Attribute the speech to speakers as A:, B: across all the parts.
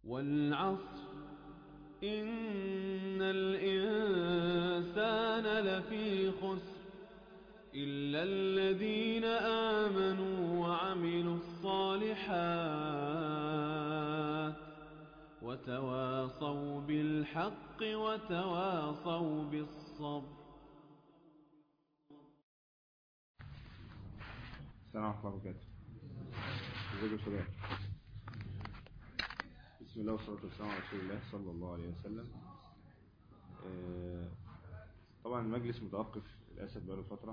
A: والعصر إن الإنسان لفي خسر إلا الذين آمنوا وعملوا الصالحات وتواصوا بالحق وتواصوا بالصبر
B: السلام ورحمة الله وبركاته ازيكم يا شباب بسم الله والصلاة والسلام على رسول الله صلى الله عليه وسلم آه، طبعا المجلس متوقف للأسف بقاله فترة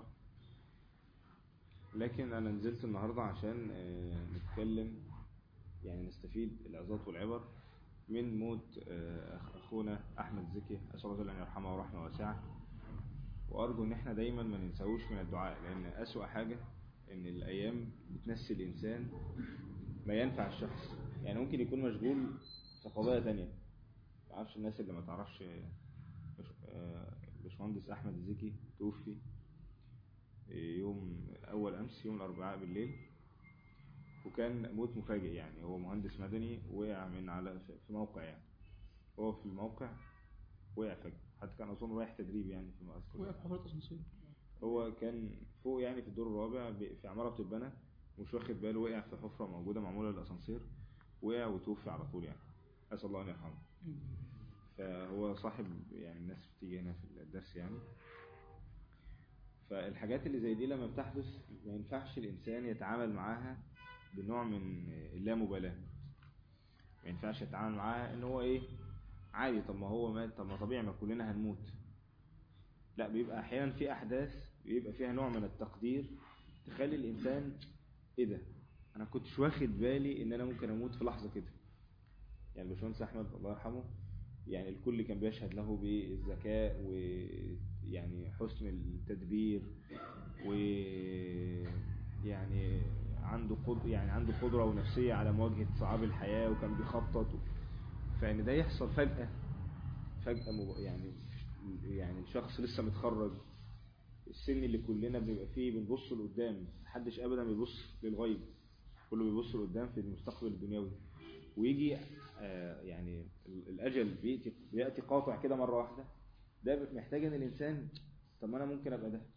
B: لكن أنا نزلت النهاردة عشان آه، نتكلم يعني نستفيد العظات والعبر من موت آه، أخ- أخونا أحمد زكي أسأل الله أن يرحمه ورحمة واسعة وأرجو إن إحنا دايما ما ننساهوش من الدعاء لأن أسوأ حاجة إن الأيام بتنسي الإنسان ما ينفع الشخص يعني ممكن يكون مشغول في قضايا تانية معرفش الناس اللي ما تعرفش بش- آه، باشمهندس أحمد زكي توفي يوم أول أمس يوم الأربعاء بالليل وكان موت مفاجئ يعني هو مهندس مدني وقع من على في موقع يعني هو في الموقع وقع فجأة حتى كان أظن رايح تدريب يعني في ما أذكر
C: وقع في حفرة أسانسير
B: هو كان فوق يعني في الدور الرابع ب- في عمارة بتتبنى مش واخد باله وقع في حفرة موجودة معمولة للأسانسير وقع وتوفي على طول يعني أسأل الله أن يرحمه فهو صاحب يعني الناس بتيجي هنا في الدرس يعني فالحاجات اللي زي دي لما بتحدث ما ينفعش الإنسان يتعامل معاها بنوع من اللامبالاة ما ينفعش يتعامل معاها ان هو ايه عادي طب ما هو مات طب ما طبيعي ما كلنا هنموت لا بيبقى احيانا في احداث بيبقى فيها نوع من التقدير تخلي الانسان ايه ده انا كنتش واخد بالي ان انا ممكن اموت في لحظه كده يعني الباشمهندس احمد الله يرحمه يعني الكل كان بيشهد له بالذكاء ويعني حسن التدبير ويعني عنده قدرة يعني عنده قدرة ونفسية على مواجهة صعاب الحياة وكان بيخطط و... فإن ده يحصل فجأة فجأة مب... يعني يعني الشخص لسه متخرج السن اللي كلنا بنبقى فيه بنبص لقدام محدش ابدا بيبص للغيب كله بيبص لقدام في المستقبل الدنيوي ويجي آه يعني ال- الاجل بياتي بياتي قاطع كده مره واحده ده محتاج ان الانسان طب ما انا ممكن ابقى ده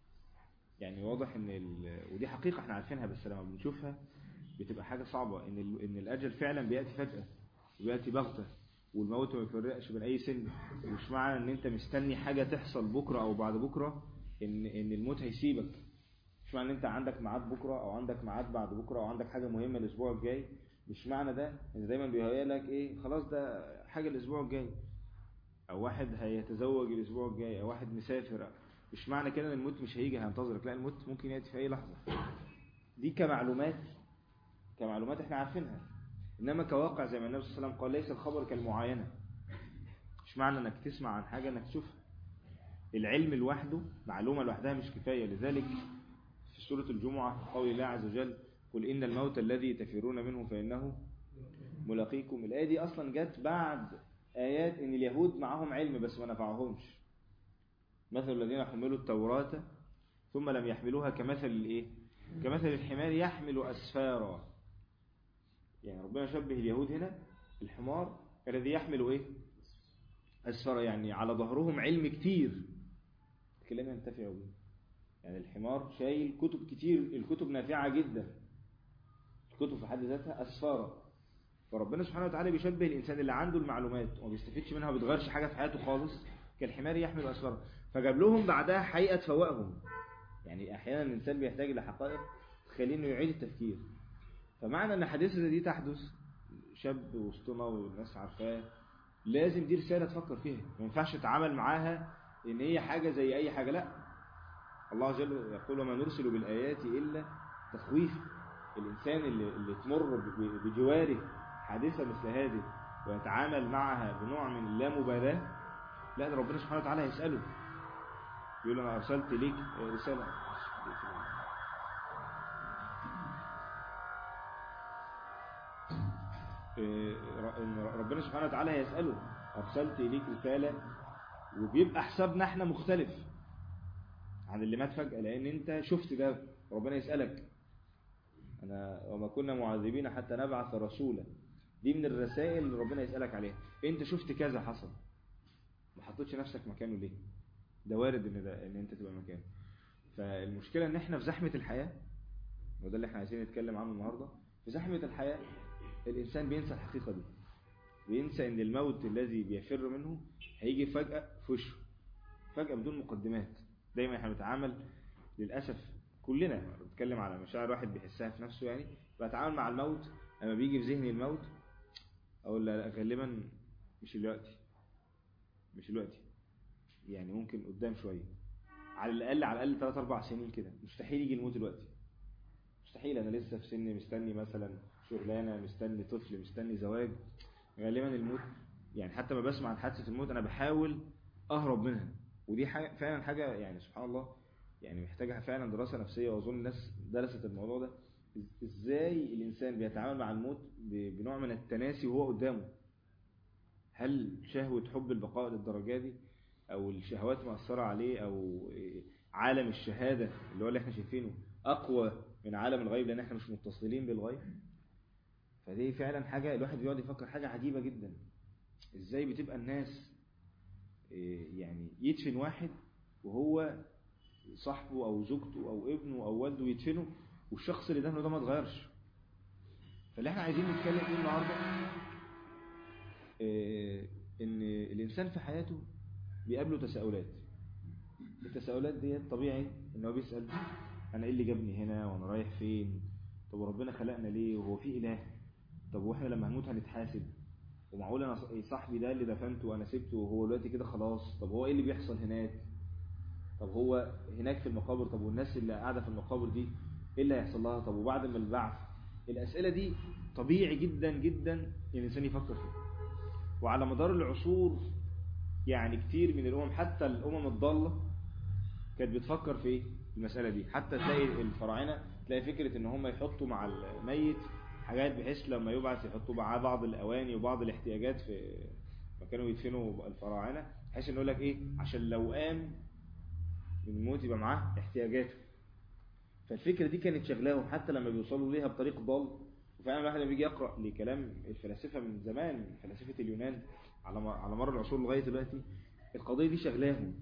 B: يعني واضح ان ال... ودي حقيقه احنا عارفينها بس لما بنشوفها بتبقى حاجه صعبه ان ال... ان الاجل فعلا بياتي فجاه وبياتي بغته والموت ما يفرقش بين اي سن مش معنى ان انت مستني حاجه تحصل بكره او بعد بكره ان ان الموت هيسيبك مش معنى ان انت عندك ميعاد بكره او عندك ميعاد بعد بكره او عندك حاجه مهمه الاسبوع الجاي مش معنى ده ان دايما بيهيأ لك ايه خلاص ده حاجه الاسبوع الجاي او واحد هيتزوج الاسبوع الجاي او واحد مسافر مش معنى كده ان الموت مش هيجي هينتظرك لا الموت ممكن ياتي في اي لحظه دي كمعلومات كمعلومات احنا عارفينها انما كواقع زي ما النبي صلى الله عليه وسلم قال ليس الخبر كالمعاينه مش معنى انك تسمع عن حاجه انك تشوفها العلم لوحده معلومه لوحدها مش كفايه لذلك في سوره الجمعه قول الله عز وجل قل ان الموت الذي تفرون منه فانه ملاقيكم الايه دي اصلا جت بعد ايات ان اليهود معاهم علم بس ما نفعهمش مثل الذين حملوا التوراة ثم لم يحملوها كمثل الايه كمثل الحمار يحمل اسفارا يعني ربنا شبه اليهود هنا الحمار الذي يحمل ايه اسفارا يعني على ظهرهم علم كتير لكن لم ينتفعوا به يعني الحمار شايل كتب كتير الكتب نافعة جدا الكتب في حد ذاتها اسفارا فربنا سبحانه وتعالى بيشبه الانسان اللي عنده المعلومات وما بيستفيدش منها وما بيتغيرش حاجه في حياته خالص كالحمار يحمل اسفارا فجاب لهم بعدها حقيقه تفوقهم يعني احيانا الانسان بيحتاج لحقائق تخليه انه يعيد التفكير فمعنى ان حادثه زي دي تحدث شاب وسطنا والناس عارفاه لازم دي رساله تفكر فيها ما ينفعش تتعامل معاها ان هي حاجه زي اي حاجه لا الله عز وجل يقول وما نرسل بالايات الا تخويف الانسان اللي, اللي تمر ب- بجواره حادثه مثل هذه ويتعامل معها بنوع من اللامبالاه لا ده ربنا سبحانه وتعالى هيساله يقول انا ارسلت ليك رساله إيه، إن ربنا سبحانه وتعالى هيساله ارسلت اليك رساله وبيبقى حسابنا احنا مختلف عن اللي مات فجاه لان انت شفت ده ربنا يسالك انا وما كنا معذبين حتى نبعث رسولا دي من الرسائل اللي ربنا يسألك عليها انت شفت كذا حصل ما حطيتش نفسك مكانه ليه ده وارد ان ده ان انت تبقى مكانه فالمشكلة ان احنا في زحمة الحياة وده اللي احنا عايزين نتكلم عنه النهاردة في زحمة الحياة الانسان بينسى الحقيقة دي بينسى ان الموت الذي بيفر منه هيجي فجأة في وشه فجأة بدون مقدمات دايما احنا بنتعامل للأسف كلنا بنتكلم على مشاعر واحد بيحسها في نفسه يعني بتعامل مع الموت لما بيجي في ذهني الموت اقول لا لا غالبا مش دلوقتي مش دلوقتي يعني ممكن قدام شوية على الأقل على الأقل 3 4 سنين كده مستحيل يجي الموت دلوقتي مستحيل أنا لسه في سن مستني مثلا شغلانة مستني طفل مستني زواج غالبا الموت يعني حتى ما بسمع عن حادثة الموت أنا بحاول أهرب منها ودي حاجة فعلا حاجة يعني سبحان الله يعني محتاجة فعلا دراسة نفسية وأظن الناس درست الموضوع ده إزاي الإنسان بيتعامل مع الموت بنوع من التناسي وهو قدامه هل شهوة حب البقاء للدرجة دي أو الشهوات مأثرة عليه أو عالم الشهادة اللي هو اللي احنا شايفينه أقوى من عالم الغيب لأن احنا مش متصلين بالغيب فدي فعلا حاجة الواحد بيقعد يفكر حاجة عجيبة جدا ازاي بتبقى الناس يعني يدفن واحد وهو صاحبه او زوجته او ابنه او والده يدفنه والشخص اللي دفنه ده ما اتغيرش فاللي احنا عايزين نتكلم فيه النهارده ان الانسان في حياته بيقابله تساؤلات التساؤلات دي طبيعي ان هو بيسال انا ايه اللي جابني هنا وانا رايح فين طب وربنا خلقنا ليه وهو في اله طب واحنا لما هنموت هنتحاسب ومعقول انا صاحبي ده اللي دفنته وانا سبته وهو دلوقتي كده خلاص طب هو ايه اللي بيحصل هناك طب هو هناك في المقابر طب والناس اللي قاعده في المقابر دي ايه اللي هيحصل لها طب وبعد ما البعث الاسئله دي طبيعي جدا جدا الانسان يفكر فيها وعلى مدار العصور يعني كتير من الامم حتى الامم الضاله كانت بتفكر في ايه المساله دي حتى تلاقي الفراعنه تلاقي فكره ان هم يحطوا مع الميت حاجات بحيث لما يبعث يحطوا معاه بعض الاواني وبعض الاحتياجات في مكانوا يدفنوا الفراعنه بحيث انه يقول لك ايه عشان لو قام من الموت يبقى معاه احتياجاته فالفكره دي كانت شغلاهم حتى لما بيوصلوا ليها بطريق ضال وفعلا الواحد لما بيجي يقرا لكلام الفلاسفه من زمان فلاسفه اليونان على على مر العصور لغايه دلوقتي القضيه دي شغلاهم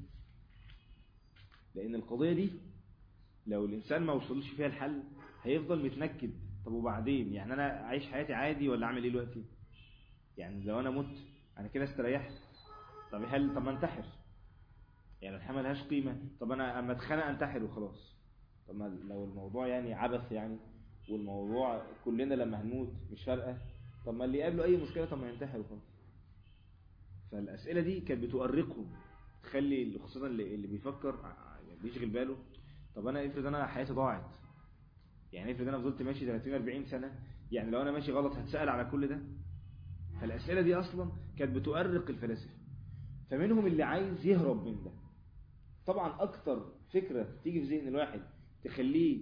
B: لان القضيه دي لو الانسان ما وصلش فيها الحل هيفضل متنكد طب وبعدين يعني انا اعيش حياتي عادي ولا اعمل ايه دلوقتي يعني لو انا مت انا كده استريحت طب هل طب ما انتحر يعني الحياه ملهاش قيمه طب انا اما اتخنق انتحر وخلاص طب ما لو الموضوع يعني عبث يعني والموضوع كلنا لما هنموت مش فارقه طب ما اللي يقابله اي مشكله طب ما ينتحر وخلاص فالاسئله دي كانت بتؤرقهم تخلي خصوصا اللي, اللي بيفكر يعني بيشغل باله طب انا افرض انا حياتي ضاعت يعني افرض انا فضلت ماشي 30 40 سنه يعني لو انا ماشي غلط هتسال على كل ده فالاسئله دي اصلا كانت بتؤرق الفلاسفه فمنهم اللي عايز يهرب من ده طبعا اكتر فكره تيجي في ذهن الواحد تخليه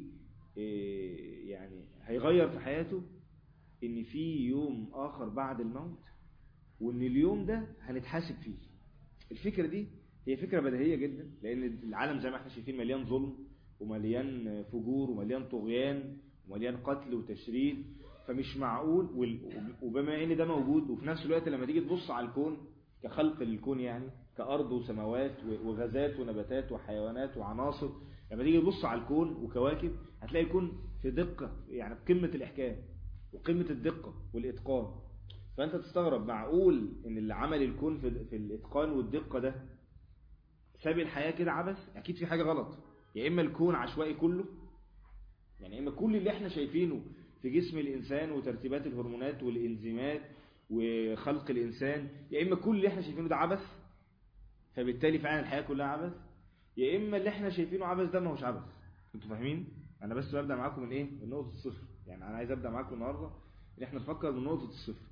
B: يعني هيغير في حياته ان في يوم اخر بعد الموت وان اليوم ده هنتحاسب فيه الفكره دي هي فكره بديهيه جدا لان العالم زي ما احنا شايفين مليان ظلم ومليان فجور ومليان طغيان ومليان قتل وتشريد فمش معقول وبما ان ده موجود وفي نفس الوقت لما تيجي تبص على الكون كخلق للكون يعني كأرض وسماوات وغازات ونباتات وحيوانات وعناصر لما تيجي تبص على الكون وكواكب هتلاقي الكون في دقة يعني بقمة الإحكام وقمة الدقة والإتقان فأنت تستغرب معقول إن اللي عمل الكون في, في الإتقان والدقة ده ساب الحياة كده عبث أكيد في حاجة غلط يا إما الكون عشوائي كله يعني إما كل اللي احنا شايفينه في جسم الإنسان وترتيبات الهرمونات والإنزيمات وخلق الإنسان يا إما كل اللي احنا شايفينه ده عبث فبالتالي فعلا الحياة كلها عبث يا إما اللي احنا شايفينه عبث ده ما هوش عبث انتوا فاهمين أنا بس ببدأ معاكم من إيه من نقطة الصفر يعني أنا عايز أبدأ معاكم النهاردة إن احنا نفكر من نقطة الصفر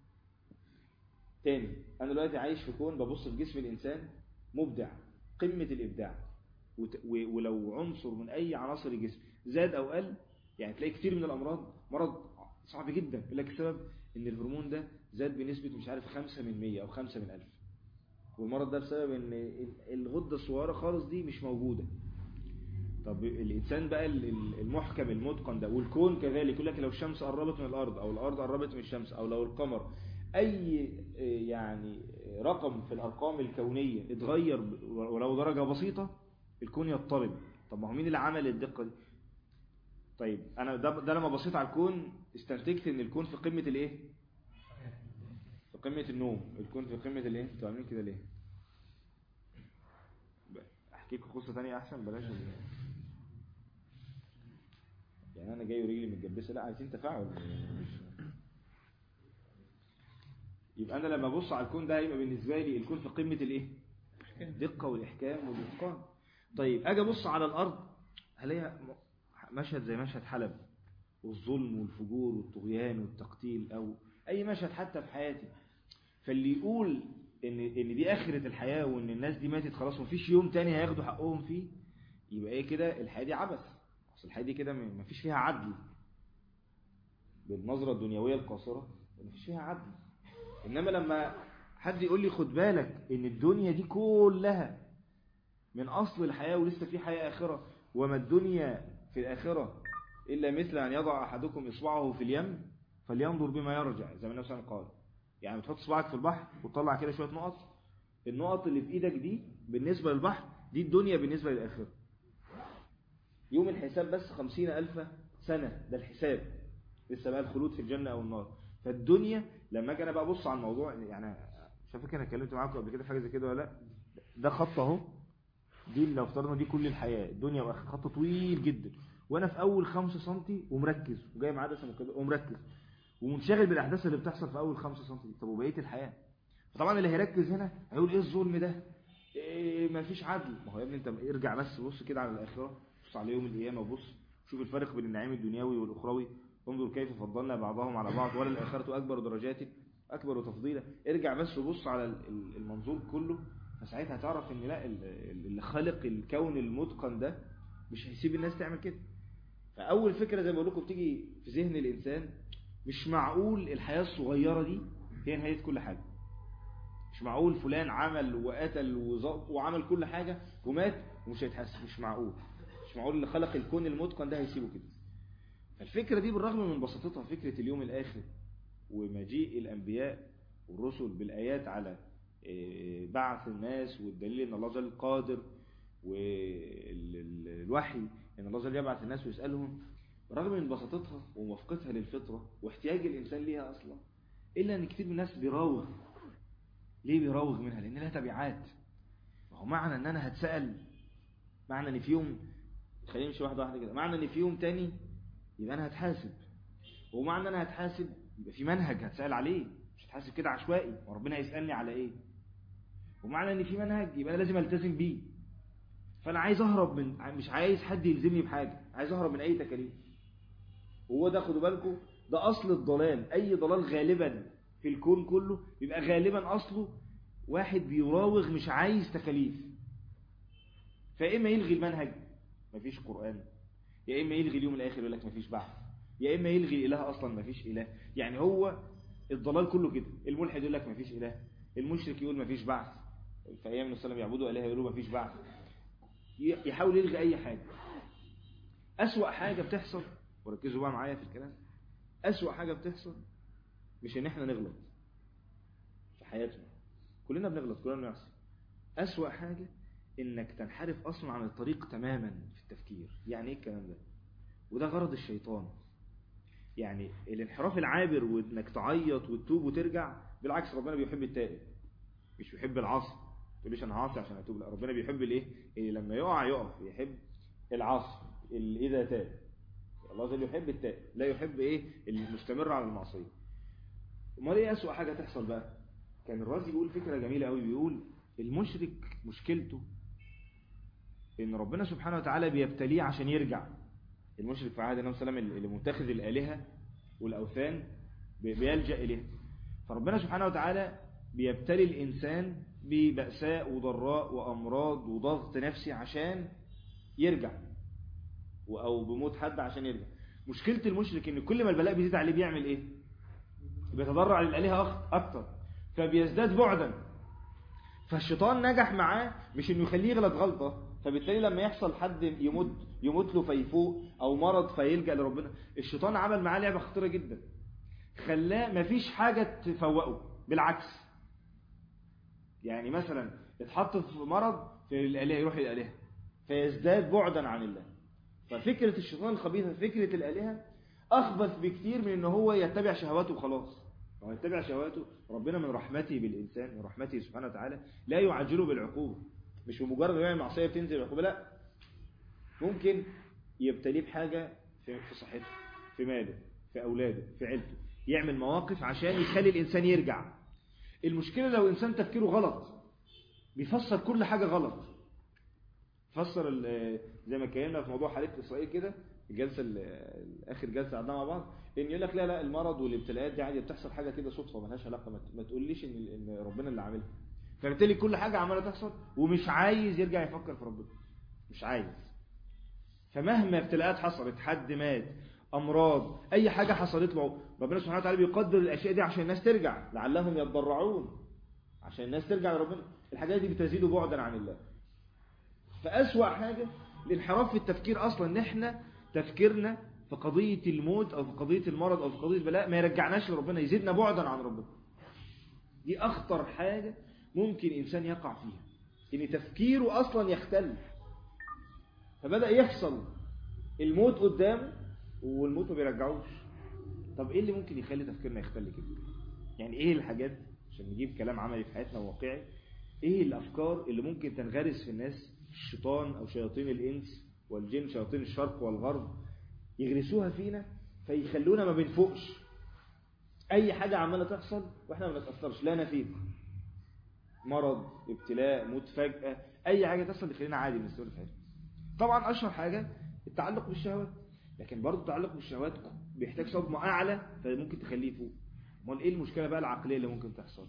B: تاني أنا دلوقتي عايش في كون ببص في جسم الإنسان مبدع قمة الإبداع ولو عنصر من أي عناصر الجسم زاد أو قل يعني تلاقي كتير من الأمراض مرض صعب جدا يقول لك السبب إن الهرمون ده زاد بنسبة مش عارف خمسة من مية أو خمسة من ألف والمرض ده بسبب إن الغدة الصغيرة خالص دي مش موجودة طب الانسان بقى ال- ال- المحكم المتقن ده والكون كذلك يقول لك لو الشمس قربت من الارض او الارض قربت من الشمس او لو القمر اي آه، يعني رقم في الارقام الكونيه اتغير ب- ولو درجه بسيطه الكون يضطرب طب ما هو مين اللي عمل الدقه دي طيب انا ده, ده لما بصيت على الكون استنتجت ان الكون في قمه الايه في قمه النوم الكون في قمه الايه انتوا عاملين كده ليه احكي لكم قصه ثانيه احسن بلاش ال- يعني انا جاي ورجلي متجبسه لا عايزين تفاعل مش يبقى انا لما ابص على الكون ده هيبقى بالنسبه لي الكون في قمه الايه الدقه والاحكام والاتقان طيب اجي ابص على الارض هلاقيها م- مشهد زي مشهد حلب والظلم والفجور والطغيان والتقتيل او اي مشهد حتى في حياتي فاللي يقول ان ان دي اخره الحياه وان الناس دي ماتت خلاص ومفيش يوم تاني هياخدوا حقهم فيه يبقى ايه كده الحياه دي عبث اصل الحياه دي كده م- مفيش فيها عدل بالنظره الدنيويه القاصره مفيش فيها عدل انما لما حد يقول لي خد بالك ان الدنيا دي كلها من اصل الحياه ولسه في حياه اخره وما الدنيا في الاخره الا مثل ان يضع احدكم اصبعه في اليم فلينظر بما يرجع زي ما النبي صلى الله عليه وسلم قال يعني بتحط صباعك في البحر وتطلع كده شويه نقط النقط اللي في ايدك دي بالنسبه للبحر دي الدنيا بالنسبه للاخره يوم الحساب بس خمسين ألف سنة ده الحساب لسه بقى الخلود في الجنة أو النار فالدنيا لما أجي أنا بقى أبص على الموضوع يعني مش فاكر أنا اتكلمت معاكم قبل كده في حاجة زي كده ولا لا ده خط أهو دي لو افترضنا دي كل الحياة الدنيا واخد خط طويل جدا وأنا في أول خمسة سنتي ومركز وجاي مع عدسة مكبرة ومركز ومنشغل بالأحداث اللي بتحصل في أول خمسة سنتي دي طب وبقية الحياة فطبعا اللي هيركز هنا هيقول إيه الظلم ده إيه ما فيش عدل ما هو يا ابني انت ارجع بس بص كده على الاخره بص على يوم القيامه وبص شوف الفرق بين النعيم الدنيوي والاخروي انظر كيف فضلنا بعضهم على بعض ولا الاخره اكبر درجات اكبر تفضيلا ارجع بس وبص على ال- ال- المنظور كله فساعتها هتعرف ان لا ال- ال- اللي خالق الكون المتقن ده مش هيسيب الناس تعمل كده فاول فكره زي ما بقول لكم بتيجي في ذهن الانسان مش معقول الحياه الصغيره دي هي نهايه كل حاجه مش معقول فلان عمل وقتل وز- وعمل كل حاجة ومات ومش هيتحاسب مش معقول مش معقول اللي خلق الكون المتقن ده هيسيبه كده فالفكرة دي بالرغم من بساطتها فكرة اليوم الآخر ومجيء الأنبياء والرسل بالآيات على آه، بعث الناس والدليل أن الله جل قادر والوحي أن الله جل يبعث الناس ويسألهم بالرغم من بساطتها وموافقتها للفطرة واحتياج الإنسان ليها أصلا إلا أن كتير من الناس بيراوغ ليه بيراوغ منها لان لها تبعات ما هو معنى ان انا هتسال معنى ان في يوم خلينا نمشي واحده واحده كده معنى ان في يوم تاني يبقى انا هتحاسب ومعنى ان انا هتحاسب يبقى في منهج هتسال عليه مش هتحاسب كده عشوائي وربنا هيسالني على ايه ومعنى ان في منهج يبقى انا لازم التزم بيه فانا عايز اهرب من مش عايز حد يلزمني بحاجه عايز اهرب من اي تكاليف وهو ده خدوا بالكم ده اصل الضلال اي ضلال غالبا في الكون كله بيبقى غالبا اصله واحد بيراوغ مش عايز تكاليف فيا اما يلغي المنهج مفيش قران يا اما يلغي اليوم الاخر يقول لك مفيش بعث يا اما يلغي الاله اصلا مفيش اله يعني هو الضلال كله كده الملحد يقول لك مفيش اله المشرك يقول مفيش بعث في ايام النبي صلى الله عليه وسلم يعبدوا اله يقولوا مفيش بعث ي- يحاول يلغي اي حاجه اسوأ حاجه بتحصل وركزوا بقى معايا في الكلام اسوأ حاجه بتحصل مش ان احنا نغلط في حياتنا كلنا بنغلط كلنا بنعصي اسوأ حاجة انك تنحرف اصلا عن الطريق تماما في التفكير يعني ايه الكلام ده وده غرض الشيطان يعني الانحراف العابر وانك تعيط وتتوب وترجع بالعكس ربنا بيحب التائب مش بيحب العاصي ما تقوليش انا عاصي عشان اتوب لا ربنا بيحب الايه اللي لما يقع يقف يحب العاصي اللي اذا تاب الله جل يحب التائب لا يحب ايه المستمر على المعصيه امال ايه اسوأ حاجه تحصل بقى كان الرازي بيقول فكره جميله قوي بيقول المشرك مشكلته ان ربنا سبحانه وتعالى بيبتليه عشان يرجع المشرك في عهد النبي صلى الله عليه وسلم اللي متخذ الالهه والاوثان بي- بيلجا اليها فربنا سبحانه وتعالى بيبتلي الانسان ببأساء وضراء وامراض وضغط نفسي عشان يرجع و- او بموت حد عشان يرجع مشكله المشرك ان كل ما البلاء بيزيد عليه بيعمل ايه بيتضرع للآلهة أخ- أكتر فبيزداد بعدا فالشيطان نجح معاه مش إنه يخليه يغلط غلطة فبالتالي لما يحصل حد يموت يموت له فيفوق او مرض فيلجأ لربنا الشيطان عمل معاه لعبة خطيرة جدا خلاه مفيش حاجة تفوقه بالعكس يعني مثلا اتحط في مرض في الآلهة يروح للآلهة فيزداد بعدا عن الله ففكرة الشيطان الخبيثة فكرة الآلهة أخبث بكتير من ان هو يتبع شهواته وخلاص هو يتبع شهواته ربنا من رحمته بالإنسان من رحمته سبحانه وتعالى لا يعجله بالعقوبة مش بمجرد ما يعمل معصية بتنزل العقوبة لا ممكن يبتليه بحاجة في في صحته في ماله في أولاده في عيلته يعمل مواقف عشان يخلي الإنسان يرجع المشكلة لو إنسان تفكيره غلط بيفسر كل حاجة غلط فسر ال- زي ما اتكلمنا في موضوع حالة إسرائيل كده الجلسة ال- آخر جلسة قعدنا مع بعض إن يقول لك لا لا المرض والابتلاءات دي عادي بتحصل حاجة كده صدفة ملهاش علاقة ما ت- ما تقوليش إن إن ربنا اللي عاملها فبالتالي كل حاجة عمالة تحصل ومش عايز يرجع يفكر في ربنا مش عايز فمهما ابتلاءات حصلت حد مات امراض اي حاجه حصلت له ربنا سبحانه وتعالى بيقدر الاشياء دي عشان الناس ترجع لعلهم يتضرعون عشان الناس ترجع لربنا الحاجات دي بتزيد بعدا عن الله فاسوا حاجه الانحراف في التفكير اصلا ان احنا تفكيرنا في قضيه الموت او في قضيه المرض او في قضيه البلاء ما يرجعناش لربنا يزيدنا بعدا عن ربنا دي اخطر حاجه ممكن انسان يقع فيها ان تفكيره اصلا يختل فبدأ يحصل الموت قدامه والموت ما بيرجعوش طب ايه اللي ممكن يخلي تفكيرنا يختل كده يعني ايه الحاجات عشان نجيب كلام عملي في حياتنا وواقعي ايه الافكار اللي ممكن تنغرس في الناس الشيطان او شياطين الانس والجن شياطين الشرق والغرب يغرسوها فينا فيخلونا ما بنفوقش اي حاجة عمالة تحصل واحنا ما نتأثرش لا نفيق مرض ابتلاء موت فجأة اي حاجة تحصل تخلينا عادي بنستمر في حياتنا طبعا اشهر حاجة التعلق بالشهوات لكن برضه التعلق بالشهوات بيحتاج صدمة اعلى فممكن تخليه يفوق امال ايه المشكلة بقى العقلية اللي ممكن تحصل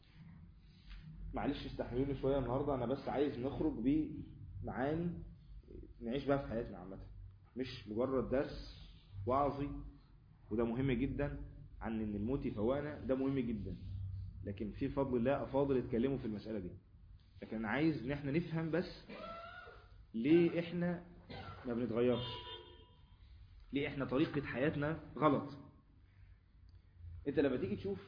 B: معلش استحملوني شوية النهاردة انا بس عايز نخرج بمعاني نعيش بقى في حياتنا عامة مش مجرد درس وعظي وده مهم جدا عن ان الموت يفوقنا ده مهم جدا لكن في فضل الله افاضل اتكلموا في المسألة دي لكن انا عايز ان احنا نفهم بس ليه احنا ما بنتغيرش ليه احنا طريقة حياتنا غلط انت لما تيجي تشوف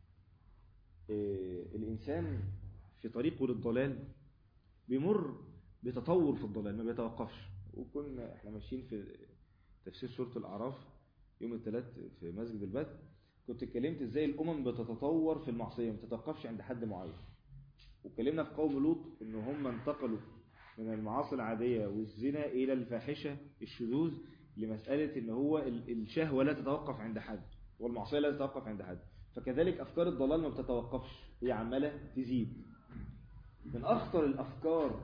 B: اه الانسان في طريقه للضلال بيمر بتطور في الضلال ما بيتوقفش وكنا احنا ماشيين في تفسير سورة الاعراف يوم الثلاث في مسجد البدر كنت اتكلمت ازاي الامم بتتطور في المعصية ما بتتوقفش عند حد معين واتكلمنا في قوم لوط ان هم انتقلوا من المعاصي العادية والزنا إلى الفاحشة الشذوذ لمسألة إن هو الشهوة لا تتوقف عند حد والمعصية لا تتوقف عند حد فكذلك أفكار الضلال ما بتتوقفش هي عمالة تزيد من أخطر الأفكار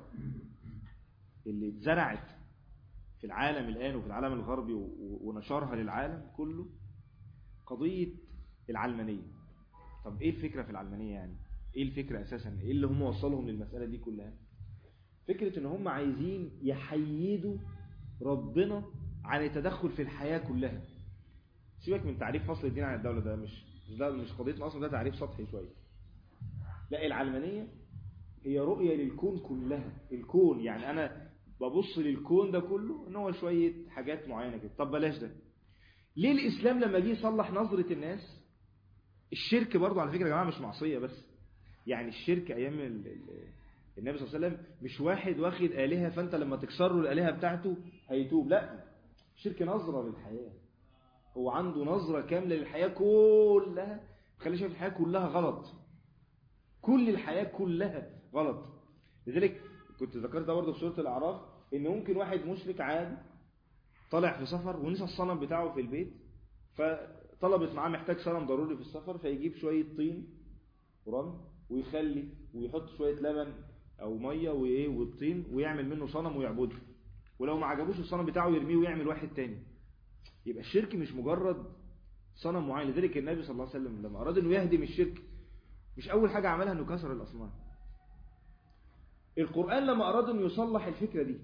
B: اللي اتزرعت في العالم الآن وفي العالم الغربي ونشرها للعالم كله قضية العلمانية طب إيه الفكرة في العلمانية يعني إيه الفكرة أساسا إيه اللي هم وصلهم للمسألة دي كلها فكرة ان هم عايزين يحيدوا ربنا عن التدخل في الحياة كلها سيبك من تعريف فصل الدين عن الدولة ده مش مش ده مش قضيتنا اصلا ده تعريف سطحي شوية لا العلمانية هي رؤية للكون كلها الكون يعني انا ببص للكون ده كله ان هو شوية حاجات معينة كده طب بلاش ده ليه الاسلام لما جه يصلح نظرة الناس الشرك برضو على فكرة يا جماعة مش معصية بس يعني الشرك ايام ال النبي صلى الله عليه وسلم مش واحد واخد آلهة فأنت لما تكسر له الآلهة بتاعته هيتوب لا شرك نظرة للحياة هو عنده نظرة كاملة للحياة كلها خلي شايف الحياة كلها غلط كل الحياة كلها غلط لذلك كنت ذكرت ده برضه في سورة الأعراف إن ممكن واحد مشرك عادي طالع في سفر ونسى الصنم بتاعه في البيت فطلبت معاه محتاج صنم ضروري في السفر فيجيب شوية طين ورمل ويخلي ويحط شوية لبن او ميه وايه والطين ويعمل منه صنم ويعبده ولو ما عجبوش الصنم بتاعه يرميه ويعمل واحد تاني يبقى الشرك مش مجرد صنم معين لذلك النبي صلى الله عليه وسلم لما اراد انه يهدم الشرك مش اول حاجه عملها انه كسر الاصنام القران لما اراد انه يصلح الفكره دي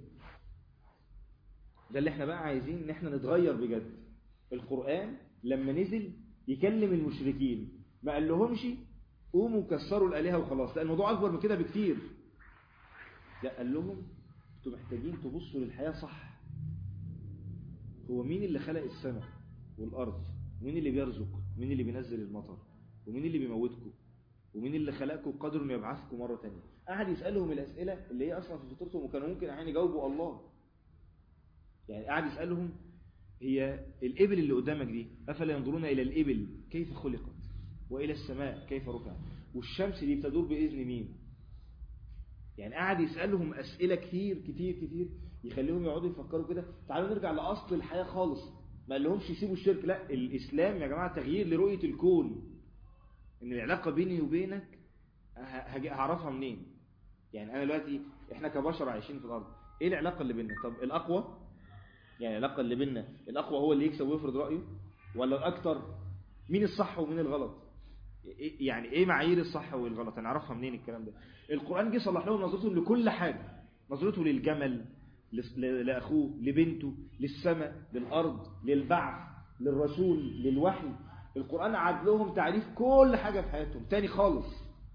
B: ده اللي احنا بقى عايزين ان احنا نتغير بجد القران لما نزل يكلم المشركين ما قال لهمش قوموا كسروا الالهه وخلاص لا الموضوع اكبر من كده بكتير لا قال لهم انتوا محتاجين تبصوا للحياة صح هو مين اللي خلق السماء والأرض ومين اللي بيرزق ومين اللي بينزل المطر ومين اللي بيموتكم ومين اللي خلقكم وقادر انه يبعثكم مرة تانية قعد يسألهم الأسئلة اللي هي أصلا في فطرتهم وكانوا ممكن أحيانا يجاوبوا الله يعني قعد يسألهم هي الإبل اللي قدامك دي أفلا ينظرون إلى الإبل كيف خلقت وإلى السماء كيف رفعت والشمس دي بتدور بإذن مين يعني قعد يسألهم أسئلة كتير كتير كتير يخليهم يقعدوا يفكروا كده تعالوا نرجع لأصل الحياة خالص ما لهمش يسيبوا الشرك لا الإسلام يا جماعة تغيير لرؤية الكون إن العلاقة بيني وبينك هعرفها منين يعني أنا دلوقتي إحنا كبشر عايشين في الأرض إيه العلاقة اللي بيننا طب الأقوى يعني العلاقة اللي بيننا الأقوى هو اللي يكسب ويفرض رأيه ولا الأكتر مين الصح ومين الغلط يعني ايه معايير الصح والغلط هنعرفها منين الكلام ده القرآن جه صلح لهم نظرتهم لكل حاجة نظرته للجمل لأخوه لبنته للسماء للأرض للبعث للرسول للوحي القرآن عاد لهم تعريف كل حاجة في حياتهم تاني خالص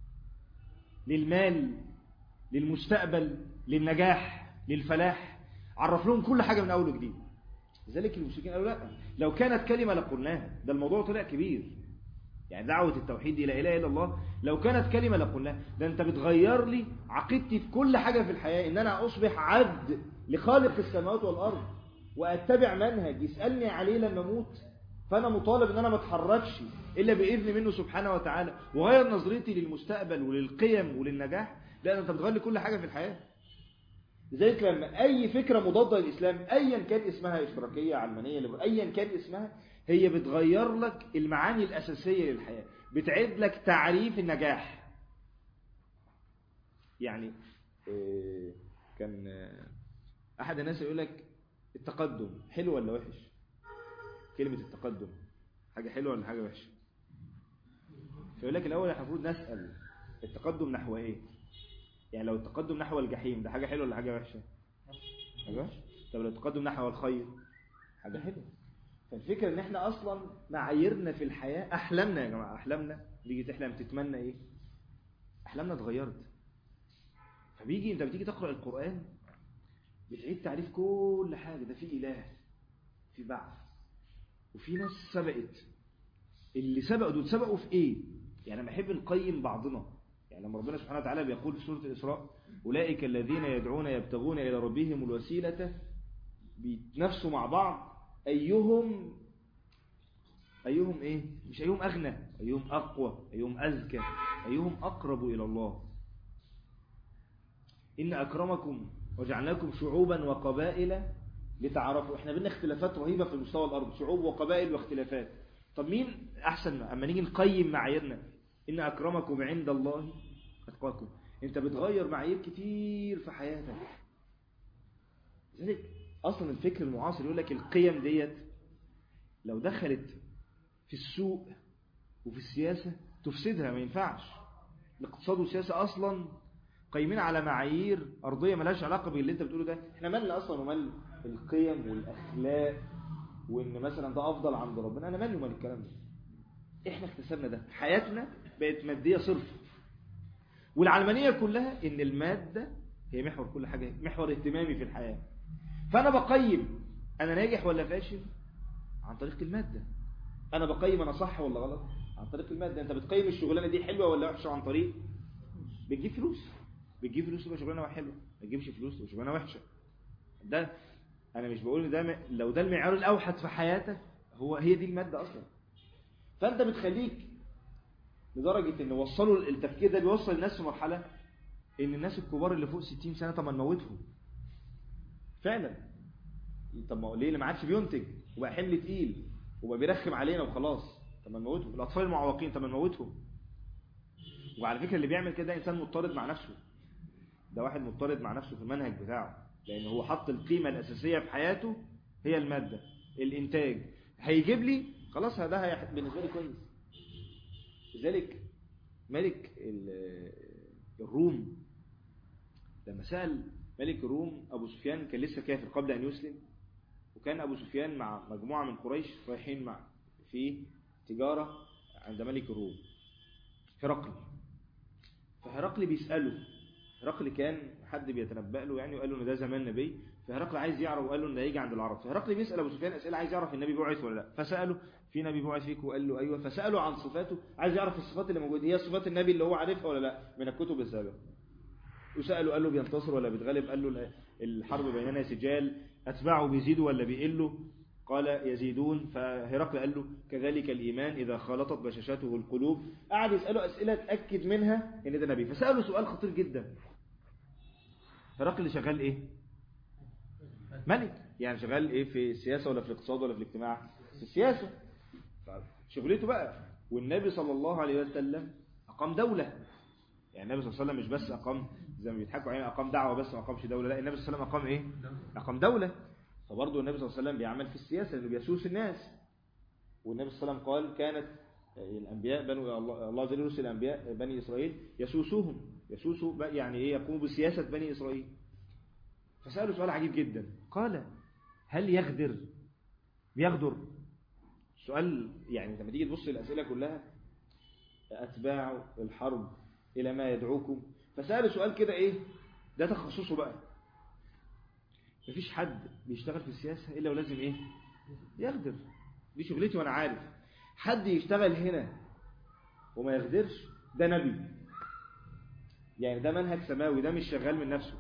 B: للمال للمستقبل للنجاح للفلاح عرف لهم كل حاجة من أول وجديد لذلك المشركين قالوا لا لو كانت كلمة لقلناها ده الموضوع طلع كبير يعني دعوة التوحيد دي لا إله إلا الله لو كانت كلمة لقلناها ده أنت بتغير لي عقيدتي في كل حاجة في الحياة إن أنا أصبح عبد لخالق السماوات والأرض وأتبع منهج يسألني عليه لما أموت فأنا مطالب إن أنا ما اتحركش إلا بإذن منه سبحانه وتعالى وغير نظرتي للمستقبل وللقيم وللنجاح لا أنت بتغير لي كل حاجة في الحياة لذلك لما أي فكرة مضادة للإسلام أيا كان اسمها إشراكية علمانية أيا كان اسمها هي بتغير لك المعاني الأساسية للحياة بتعيد لك تعريف النجاح يعني كان أحد الناس يقول لك التقدم حلو ولا وحش كلمة التقدم حاجة حلوة ولا حاجة وحشة فيقول لك الأول احنا المفروض نسأل التقدم نحو إيه يعني لو التقدم نحو الجحيم ده حاجة حلوة ولا حاجة وحشة حاجة وحشة طب لو التقدم نحو الخير حاجة حلوة فالفكرة ان احنا اصلا معاييرنا في الحياة احلامنا يا جماعة احلامنا بيجي تحلم تتمنى ايه احلامنا اتغيرت فبيجي انت بتيجي تقرأ القرآن بتعيد تعريف كل حاجة ده في اله في بعث وفي ناس سبقت اللي سبقوا دول سبقوا في ايه يعني انا بحب نقيم بعضنا يعني لما ربنا سبحانه وتعالى بيقول في سورة الإسراء أولئك الذين يدعون يبتغون إلى ربهم الوسيلة بيتنافسوا مع بعض أيهم أيهم إيه مش أيهم أغنى أيهم أقوى أيهم أذكى أيهم أقرب إلى الله إن أكرمكم وجعلناكم شعوبا وقبائل لتعرفوا إحنا بينا اختلافات رهيبة في مستوى الأرض شعوب وقبائل واختلافات طب مين أحسن أما نيجي نقيم معاييرنا إن أكرمكم عند الله أتقاكم أنت بتغير معايير كتير في حياتك لذلك أصلا الفكر المعاصر يقول لك القيم ديت لو دخلت في السوق وفي السياسة تفسدها ما ينفعش الاقتصاد والسياسة أصلا قايمين على معايير أرضية ملهاش علاقة باللي أنت بتقوله ده احنا مالنا أصلا ومال القيم والأخلاق وإن مثلا ده أفضل عند ربنا أنا مالي ومال الكلام ده احنا اكتسبنا ده حياتنا بقت مادية صرف والعلمانية كلها ان المادة هي محور كل حاجة محور اهتمامي في الحياة فانا بقيم انا ناجح ولا فاشل عن طريق المادة انا بقيم انا صح ولا غلط عن طريق المادة انت بتقيم الشغلانة دي حلوة ولا وحشة عن طريق بتجيب فلوس بتجيب فلوس تبقى شغلانة حلوة ما تجيبش فلوس تبقى شغلانة وحشة ده انا مش بقول ان ده م... لو ده المعيار الاوحد في حياتك هو هي دي المادة اصلا فانت بتخليك لدرجة ان وصلوا التفكير ده بيوصل الناس في مرحلة ان الناس الكبار اللي فوق 60 سنة طب ما نموتهم فعلا طب ما ليه اللي ما عادش بينتج وبقى حمل تقيل وبقى بيرخم علينا وخلاص طب ما نموتهم الاطفال المعوقين طب ما نموتهم وعلى فكرة اللي بيعمل كده انسان مضطرد مع نفسه ده واحد مضطرد مع نفسه في المنهج بتاعه لان هو حط القيمة الاساسية في حياته هي المادة الانتاج هيجيب لي خلاص ده هي بالنسبة لي كويس لذلك ملك الروم لما سأل ملك الروم أبو سفيان كان لسه كافر قبل أن يسلم وكان أبو سفيان مع مجموعة من قريش رايحين مع في تجارة عند ملك الروم هرقل فهرقل بيسأله هرقل كان حد بيتنبأ له يعني وقال له ان ده زمان نبي فهرقل عايز يعرف وقال له ان هيجي عند العرب فهرقل بيسال ابو سفيان اسئله عايز يعرف النبي بعث ولا لا فساله في نبي بعث فيك وقال له ايوه فساله عن صفاته عايز يعرف الصفات اللي موجوده هي صفات النبي اللي هو عارفها ولا لا من الكتب السابقه وساله قال له بينتصر ولا بيتغلب قال له الحرب بيننا سجال اتباعه بيزيدوا ولا بيقلوا قال يزيدون فهرقل قال له كذلك الإيمان إذا خالطت بشاشته القلوب قعد يسأله أسئلة تأكد منها إن ده نبي فسأله سؤال خطير جدا هرقل شغال إيه ملك يعني شغال إيه في السياسة ولا في الاقتصاد ولا في الاجتماع في السياسة شغلته بقى والنبي صلى الله عليه وسلم أقام دولة يعني النبي صلى الله عليه وسلم مش بس أقام زي ما بيضحكوا علينا أقام دعوة بس ما أقامش دولة لا النبي صلى الله عليه وسلم أقام إيه أقام دولة فبرضه النبي صلى الله عليه وسلم بيعمل في السياسة لأنه بيسوس الناس والنبي صلى الله عليه وسلم قال كانت الأنبياء بنو الله جل يرسل الأنبياء بني إسرائيل يسوسوهم يسوسوا يعني إيه يقوموا بسياسة بني إسرائيل فسألوا سؤال عجيب جدا قال هل يغدر يغدر سؤال يعني لما تيجي تبص الأسئلة كلها أتباع الحرب إلى ما يدعوكم فسألوا سؤال كده إيه ده تخصصه بقى مفيش حد بيشتغل في السياسة إلا ولازم إيه يغدر دي شغلتي وأنا عارف حد يشتغل هنا وما يغدرش ده نبي يعني ده منهج سماوي ده مش شغال من نفسه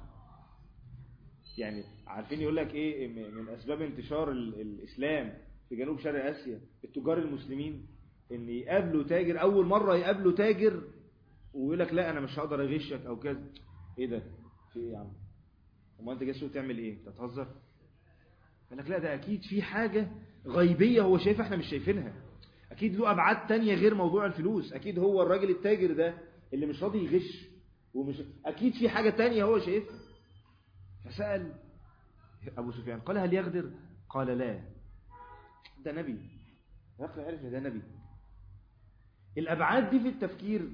B: يعني عارفين يقول لك ايه من اسباب انتشار الاسلام في جنوب شرق اسيا التجار المسلمين ان يقابلوا تاجر اول مرة يقابلوا تاجر ويقول لك لا انا مش هقدر اغشك او كذا ايه ده في ايه يا عم وما انت جاي السوق تعمل ايه انت تهزر قال لك لا ده اكيد في حاجة غيبية هو شايفها احنا مش شايفينها اكيد له ابعاد تانية غير موضوع الفلوس اكيد هو الراجل التاجر ده اللي مش راضي يغش ومش اكيد في حاجة تانية هو شايفها فسأل ابو سفيان قال هل يغدر قال لا ده نبي هرقل عرف ان ده نبي الابعاد دي في التفكير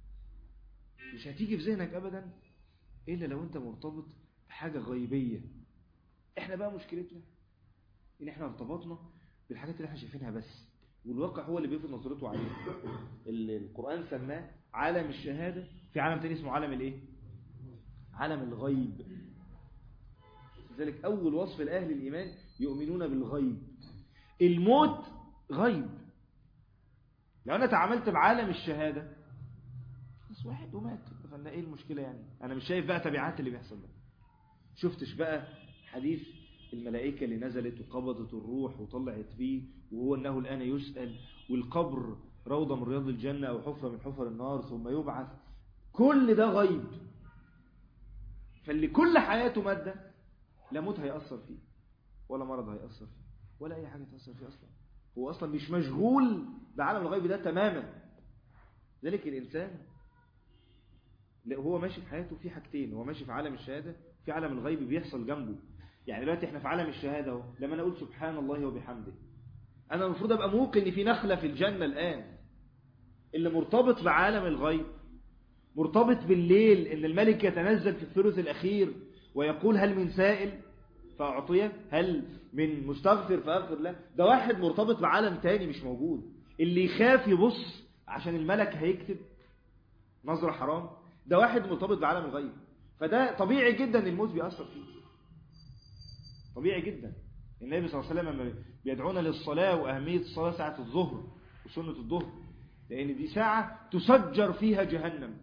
B: مش هتيجي في ذهنك ابدا الا لو انت مرتبط بحاجة غيبية احنا بقى مشكلتنا ان احنا ارتبطنا بالحاجات اللي احنا شايفينها بس والواقع هو اللي بيفرض نظرته عليه القرآن سماه عالم الشهادة في عالم تاني اسمه عالم الايه عالم الغيب لذلك اول وصف لاهل الايمان يؤمنون بالغيب الموت غيب لو انا تعاملت بعالم الشهادة بس واحد ومات فانا ايه المشكلة يعني انا مش شايف بقى تبعات اللي بيحصل ده شفتش بقى حديث الملائكة اللي نزلت وقبضت الروح وطلعت بيه وهو أنه الآن يسأل والقبر روضة من رياض الجنة أو حفرة من حفر النار ثم يبعث كل ده غيب فاللي كل حياته مادة لا موت هيأثر فيه ولا مرض هيأثر فيه ولا أي حاجة تأثر فيه أصلا هو أصلا مش مشغول بعالم الغيب ده تماما ذلك الإنسان هو ماشي في حياته في حاجتين هو ماشي في عالم الشهادة في عالم الغيب بيحصل جنبه يعني دلوقتي احنا في عالم الشهادة اهو لما انا اقول سبحان الله وبحمده انا المفروض ابقى موقن ان في نخلة في الجنة الان اللي مرتبط بعالم الغيب مرتبط بالليل ان الملك يتنزل في الثلث الاخير ويقول هل من سائل فاعطيه هل من مستغفر فاغفر له ده واحد مرتبط بعالم تاني مش موجود اللي يخاف يبص عشان الملك هيكتب نظرة حرام ده واحد مرتبط بعالم الغيب فده طبيعي جدا الموت بيأثر فيه طبيعي جدا النبي صلى الله عليه وسلم لما بيدعونا للصلاة وأهمية الصلاة ساعة الظهر وسنة الظهر لأن دي ساعة تسجر فيها جهنم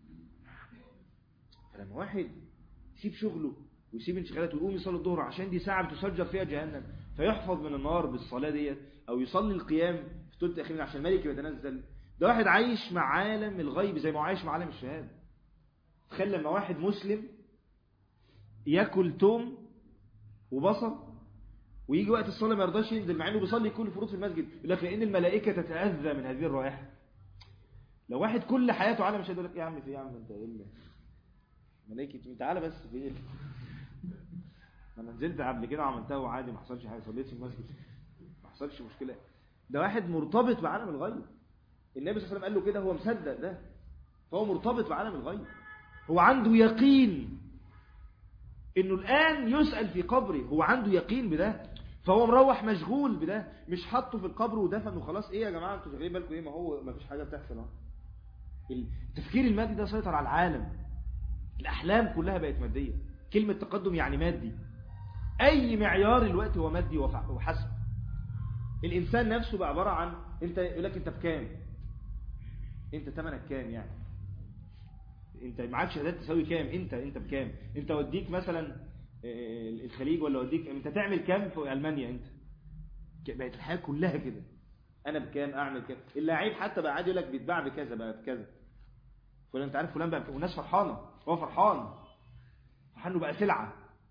B: فلما واحد يسيب شغله ويسيب انشغالاته ويقوم يصلي الظهر عشان دي ساعة بتسجر فيها جهنم فيحفظ من النار بالصلاة ديت أو يصلي القيام في الثلث الأخير عشان الملك يتنزل ده واحد عايش مع عالم الغيب زي ما هو عايش مع عالم الشهادة تخيل لما واحد مسلم ياكل توم وبصل ويجي وقت الصلاة ما يرضاش ينزل مع انه بيصلي كل الفروض في المسجد يقول لك لان الملائكة تتأذى من هذه الرائحة لو واحد كل حياته عالم مش هيقول لك يا عم في يا عم انت ايه ملائكة تعالى بس في ايه انا نزلت قبل كده وعملتها وعادي ما حصلش حاجه صليت في المسجد ما حصلش مشكله ده واحد مرتبط بعالم الغيب النبي صلى الله عليه وسلم قال له كده هو مصدق ده فهو مرتبط بعالم الغيب هو عنده يقين انه الان يسأل في قبره هو عنده يقين بده فهو مروح مشغول بده مش حاطه في القبر ودفن وخلاص ايه يا جماعه انتوا شايفين بالكم ايه ما هو ما فيش حاجه بتحصل اهو التفكير المادي ده سيطر على العالم الأحلام كلها بقت مادية كلمة تقدم يعني مادي أي معيار الوقت هو مادي وف- وحسب الإنسان نفسه بقى عبارة عن أنت يقول لك أنت بكام أنت ثمنك كام يعني أنت معاك شهادات تساوي كام أنت أنت بكام أنت وديك مثلا آه، الخليج ولا وديك أنت تعمل كام في ألمانيا أنت ك- بقت الحياة كلها كده أنا بكام أعمل كام اللاعب حتى بقى عادي يقول لك بيتباع بكذا بقى بكذا فلان أنت عارف فلان بقى والناس فرحانة هو فرحان فرحان إنه بقى سلعة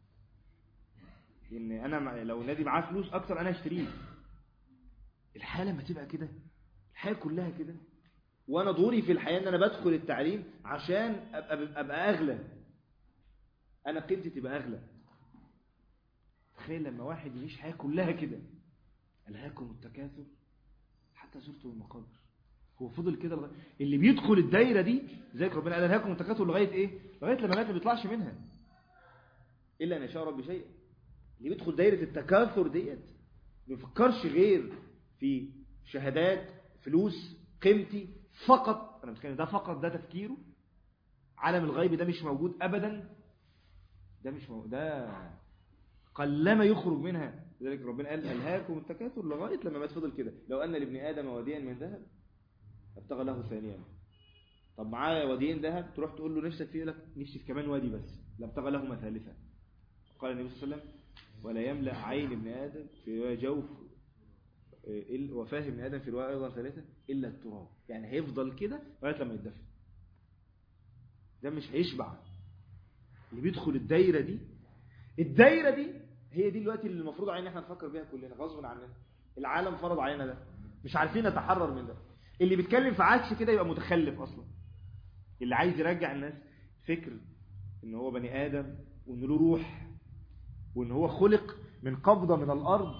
B: ان انا مع- لو نادي معاه فلوس اكتر انا اشتريه الحياه لما تبقى كده الحياه كلها كده وانا دوري في الحياه ان انا بدخل التعليم عشان ابقى, أبقى اغلى انا قيمتي تبقى اغلى تخيل لما واحد يعيش حياه كلها كده الهاكم التكاثر حتى زرتم المقابر هو فضل كده لغايه اللي بيدخل الدايره دي زي ربنا قال الهاكم التكاثر لغايه ايه لغايه لما مات ما بيطلعش منها الا ان يشاء ربي شيئا اللي بيدخل دايرة التكاثر ديت ما بيفكرش غير في شهادات فلوس قيمتي فقط انا متخيل ده فقط ده تفكيره عالم الغيب ده مش موجود ابدا ده مش موجود ده قلما يخرج منها لذلك ربنا قال الهاكم التكاثر لغايه لما مات فضل كده لو ان لابن ادم واديا من ذهب ابتغى له ثانيا طب معاه واديين ذهب تروح تقول له نفسك فيه يقول لك نفسي في كمان وادي بس لابتغى لهما ثالثا قال النبي صلى الله عليه وسلم ولا يملأ عين ابن آدم في رواية جوف إل- وفاه ابن آدم في رواية أيضا ثلاثة إلا التراب يعني هيفضل كده لغاية لما يتدفن ده مش هيشبع اللي بيدخل الدايرة دي الدايرة دي هي دي دلوقتي اللي المفروض علينا احنا نفكر بيها كلنا غصب عننا العالم فرض علينا ده مش عارفين نتحرر من ده اللي بيتكلم في عكس كده يبقى متخلف اصلا اللي عايز يرجع الناس فكر ان هو بني ادم وان له روح وان هو خلق من قبضة من الارض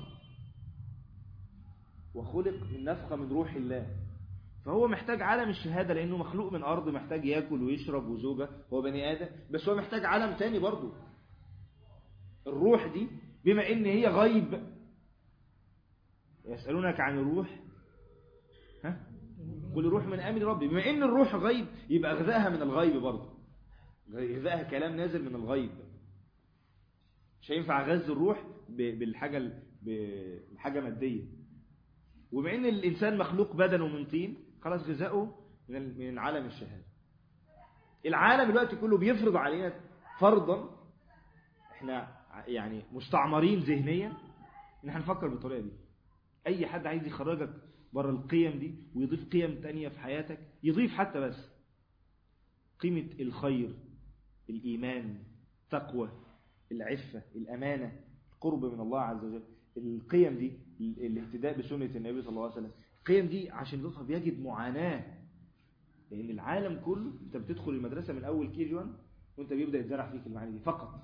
B: وخلق من نفخة من روح الله فهو محتاج عالم الشهادة لانه مخلوق من ارض محتاج ياكل ويشرب وزوجة هو بني ادم بس هو محتاج عالم تاني برضه الروح دي بما ان هي غيب يسألونك عن الروح ها قل الروح من امر ربي بما ان الروح غيب يبقى غذائها من الغيب برضه غذائها كلام نازل من الغيب مش هينفع غذي الروح ب- بالحاجة ال- ب- بحاجة مادية وبما ان الانسان مخلوق بدنه من طين خلاص غذاؤه من ال- من عالم الشهادة العالم دلوقتي كله بيفرض علينا فرضا احنا ع- يعني مستعمرين ذهنيا ان احنا نفكر بالطريقة دي اي حد عايز يخرجك بره القيم دي ويضيف قيم تانية في حياتك يضيف حتى بس قيمة الخير الإيمان تقوى العفة الأمانة القرب من الله عز وجل القيم دي ال- الاهتداء بسنة النبي صلى الله عليه وسلم القيم دي عشان يضيفها بيجد معاناة لأن العالم كله أنت بتدخل المدرسة من أول كي جي 1 وأنت بيبدأ يتزرع فيك المعاني دي فقط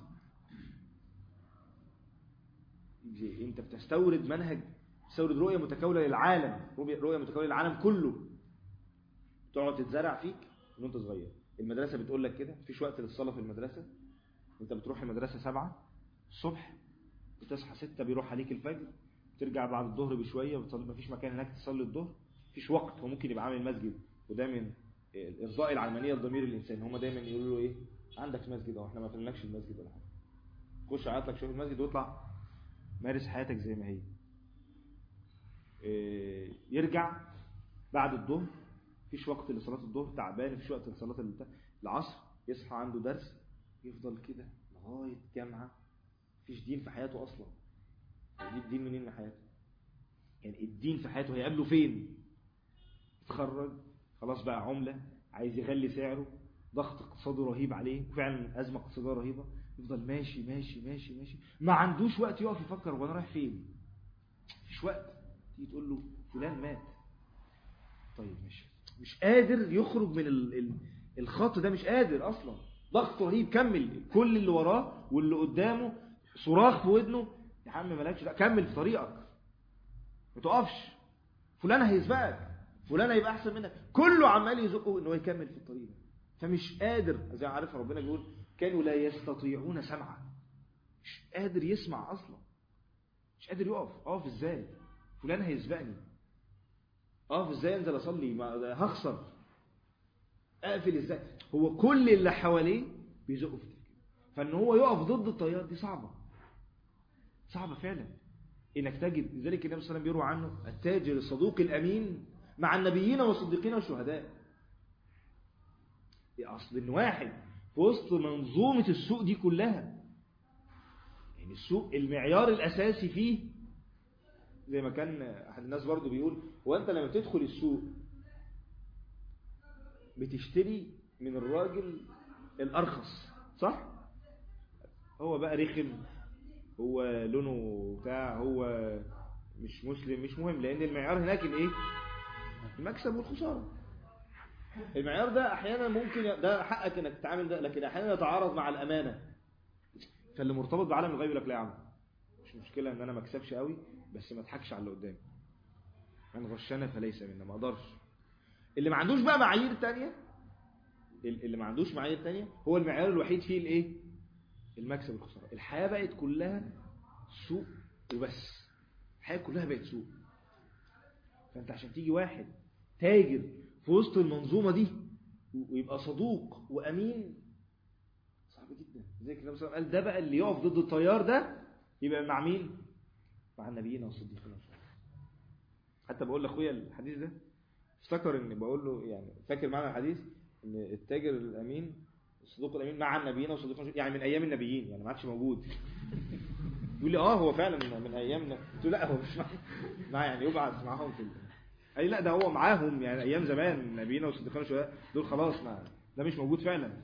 B: أنت بتستورد منهج تستورد رؤية متكاملة للعالم رؤية رؤية متكاملة للعالم كله تقعد تتزرع فيك من وانت صغير المدرسة بتقول لك كده مفيش وقت للصلاة في المدرسة انت بتروح المدرسة سبعة الصبح بتصحى ستة بيروح عليك الفجر ترجع بعد الظهر بشوية بتصلي مفيش مكان هناك تصلي الظهر مفيش وقت هو ممكن يبقى عامل مسجد وده من ارضاء العلمانية لضمير الانسان هما دايما يقولوا له ايه عندك مسجد اهو احنا ما فلناكش المسجد ولا حاجه خش عيط لك شوف المسجد واطلع مارس حياتك زي ما هي إيه، يرجع بعد الظهر مفيش وقت لصلاة الظهر تعبان مفيش وقت لصلاة البتاع. العصر يصحى عنده درس يفضل كده لغاية جامعة مفيش دين في حياته أصلا يجيب دين منين من حياته يعني الدين في حياته هيقابله فين يتخرج خلاص بقى عملة عايز يغلي سعره ضغط اقتصادي رهيب عليه وفعلا أزمة اقتصادية رهيبة يفضل ماشي ماشي ماشي ماشي ما عندوش وقت يقف يفكر وانا رايح فين مفيش وقت تيجي تقول له فلان مات طيب ماشي مش قادر يخرج من ال ال الخط ده مش قادر اصلا ضغط رهيب كمل كل اللي وراه واللي قدامه صراخ في ودنه يا عم مالكش لا كمل في طريقك ما تقفش فلان هيسبقك فلان هيبقى احسن منك كله عمال يزقه ان هو يكمل في الطريق ده فمش قادر زي ما عارف ربنا بيقول كانوا لا يستطيعون سمعا مش قادر يسمع اصلا مش قادر يقف اقف ازاي فلان هيسبقني اقف ازاي انزل اصلي ما ده هخسر اقفل ازاي هو كل اللي حواليه بيزقه في التفكير فان هو يقف ضد التيار دي صعبه صعبه فعلا انك تجد لذلك النبي صلى الله عليه وسلم بيروى عنه التاجر الصدوق الامين مع النبيين والصديقين والشهداء اصل ان واحد في وسط منظومه السوق دي كلها يعني السوق المعيار الاساسي فيه زي ما كان احد الناس برضو بيقول هو انت لما تدخل السوق بتشتري من الراجل الارخص صح هو بقى رخم هو لونه بتاع هو مش مسلم مش مهم لان المعيار هناك الايه المكسب والخساره المعيار ده احيانا ممكن ده حقك انك تتعامل ده لكن احيانا يتعارض مع الامانه فاللي مرتبط بعالم الغيب يقول لك لا يا عم مش مشكله ان انا ما اكسبش قوي بس ما اضحكش على اللي قدامي من غشنا فليس منا ما اقدرش اللي ما عندوش بقى معايير تانية اللي ما عندوش معايير تانية هو المعيار الوحيد فيه الايه المكسب والخساره الحياه بقت كلها سوق وبس الحياه كلها بقت سوق فانت عشان تيجي واحد تاجر في وسط المنظومه دي ويبقى صدوق وامين صعب جدا زي النبي صلى الله عليه وسلم قال ده بقى اللي يقف ضد التيار ده يبقى مع مين مع النبيين والصديقين حتى بقول لاخويا الحديث ده افتكر ان بقول له يعني فاكر معنا الحديث ان التاجر الامين الصدوق الامين مع النبيين والصديقين يعني من ايام النبيين يعني ما عادش موجود يقول لي اه هو فعلا من, من ايامنا قلت له لا هو مش مع, مع يعني يبعث معاهم في قال لي لا ده هو معاهم يعني ايام زمان النبيين والصديقين والشهداء دول خلاص ما ده مش موجود فعلا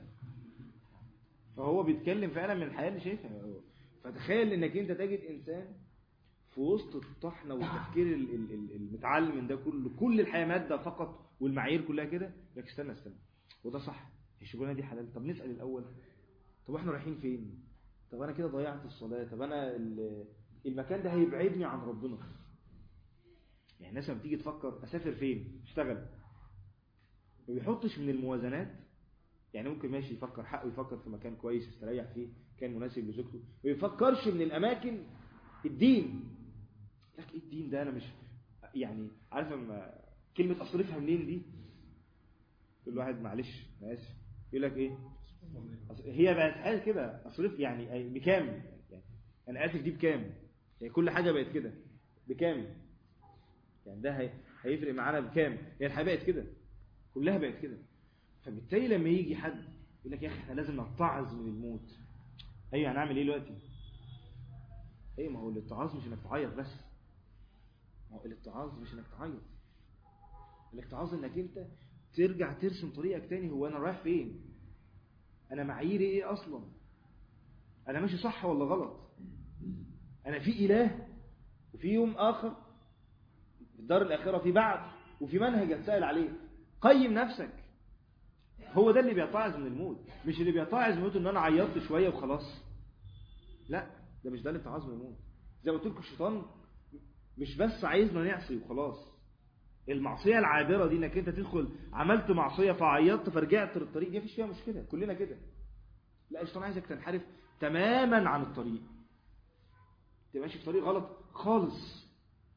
B: فهو بيتكلم فعلا من الحياه اللي شايفها فتخيل انك انت تجد انسان في وسط الطحنه والتفكير المتعلم ده كله كل الحياه ماده فقط والمعايير كلها كده لك استنى استنى وده صح الشغلانه دي حلال طب نسال الاول طب احنا رايحين فين طب انا كده ضيعت الصلاه طب انا المكان ده هيبعدني عن ربنا يعني الناس لما بتيجي تفكر اسافر فين اشتغل ما بيحطش من الموازنات يعني ممكن ماشي يفكر حقه يفكر في مكان كويس يستريح فيه كان مناسب لزوجته ما بيفكرش من الاماكن الدين لك ايه الدين ده انا مش يعني عارف لما كلمه اصرفها منين دي كل واحد معلش انا اسف يقول لك ايه هي بقت حاجه كده اصرف يعني بكام يعني انا اسف دي بكام يعني كل حاجه بقت كده بكام يعني ده هي... هيفرق معانا بكام هي الحياه بقت كده كلها بقت كده فبالتالي لما يجي حد يقول لك يا اخي احنا لازم نتعظ من الموت ايوه هنعمل ايه دلوقتي ايه ما هو الاتعاظ مش انك تعيط بس ما هو الاتعاظ مش انك تعيط الاتعاظ انك انت ترجع ترسم طريقك تاني هو انا رايح فين انا معاييري ايه اصلا انا ماشي صح ولا غلط انا في اله وفي يوم اخر في الدار الاخره في بعد وفي منهج هتسال عليه قيم نفسك هو ده اللي بيتعظ من الموت مش اللي بيتعظ من الموت ان انا عيطت شويه وخلاص لا ده مش ده اللي بتاع من الموت زي ما قلت لكم الشيطان مش بس عايزنا نعصي وخلاص المعصيه العابره دي انك انت تدخل عملت معصيه فعيطت فرجعت للطريق دي مفيش فيها مشكله كلنا كده لا الشيطان عايزك تنحرف تماما عن الطريق تبقى ماشي في طريق غلط خالص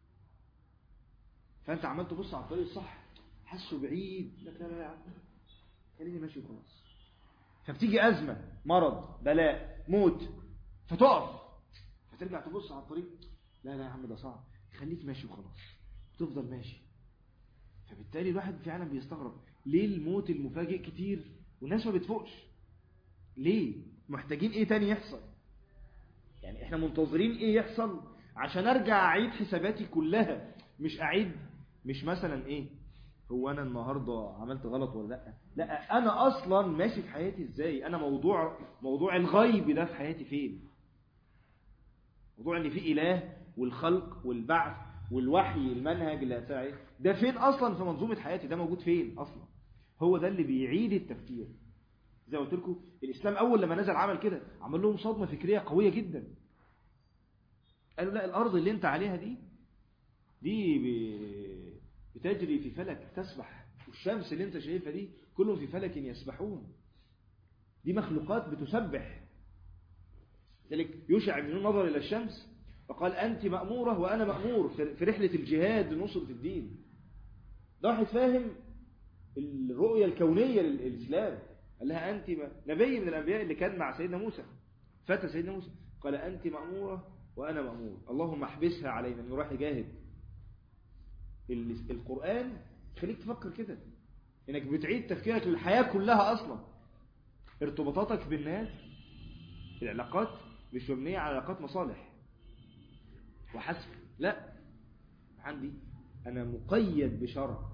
B: فانت عمال تبص على الطريق الصح حاسه بعيد لا لا لا خليني ماشي وخلاص فبتيجي ازمه مرض بلاء موت فتقف فترجع تبص على الطريق لا لا يا عم ده صعب خليك ماشي وخلاص تفضل ماشي فبالتالي الواحد فعلا بيستغرب ليه الموت المفاجئ كتير والناس ما بتفوقش ليه محتاجين ايه تاني يحصل يعني احنا منتظرين ايه يحصل عشان ارجع اعيد حساباتي كلها مش اعيد مش مثلا ايه هو انا النهارده عملت غلط ولا لا لا انا اصلا ماشي في حياتي ازاي انا موضوع موضوع الغيب ده في حياتي فين موضوع ان في اله والخلق والبعث والوحي المنهج اللي هتساعد ده فين اصلا في منظومه حياتي ده موجود فين اصلا هو ده اللي بيعيد التفكير زي ما قلت لكم الاسلام اول لما نزل عمل كده عمل لهم صدمه فكريه قويه جدا قالوا لا الارض اللي انت عليها دي دي بتجري في فلك تسبح والشمس اللي انت شايفها دي كلهم في فلك يسبحون دي مخلوقات بتسبح ذلك يوشع بن نظر إلى الشمس فقال أنت مأمورة وأنا مأمور في رحلة الجهاد لنصرة الدين ده واحد فاهم الرؤية الكونية للإسلام قال لها أنت ما... نبي من الأنبياء اللي كان مع سيدنا موسى فتى سيدنا موسى قال أنت مأمورة وأنا مأمور اللهم احبسها علينا أنه راح يجاهد ال- القرآن خليك تفكر كده انك بتعيد تفكيرك للحياة كلها اصلا ارتباطاتك بالناس العلاقات مش مبنية على علاقات مصالح وحسب لا عندي انا مقيد بشرع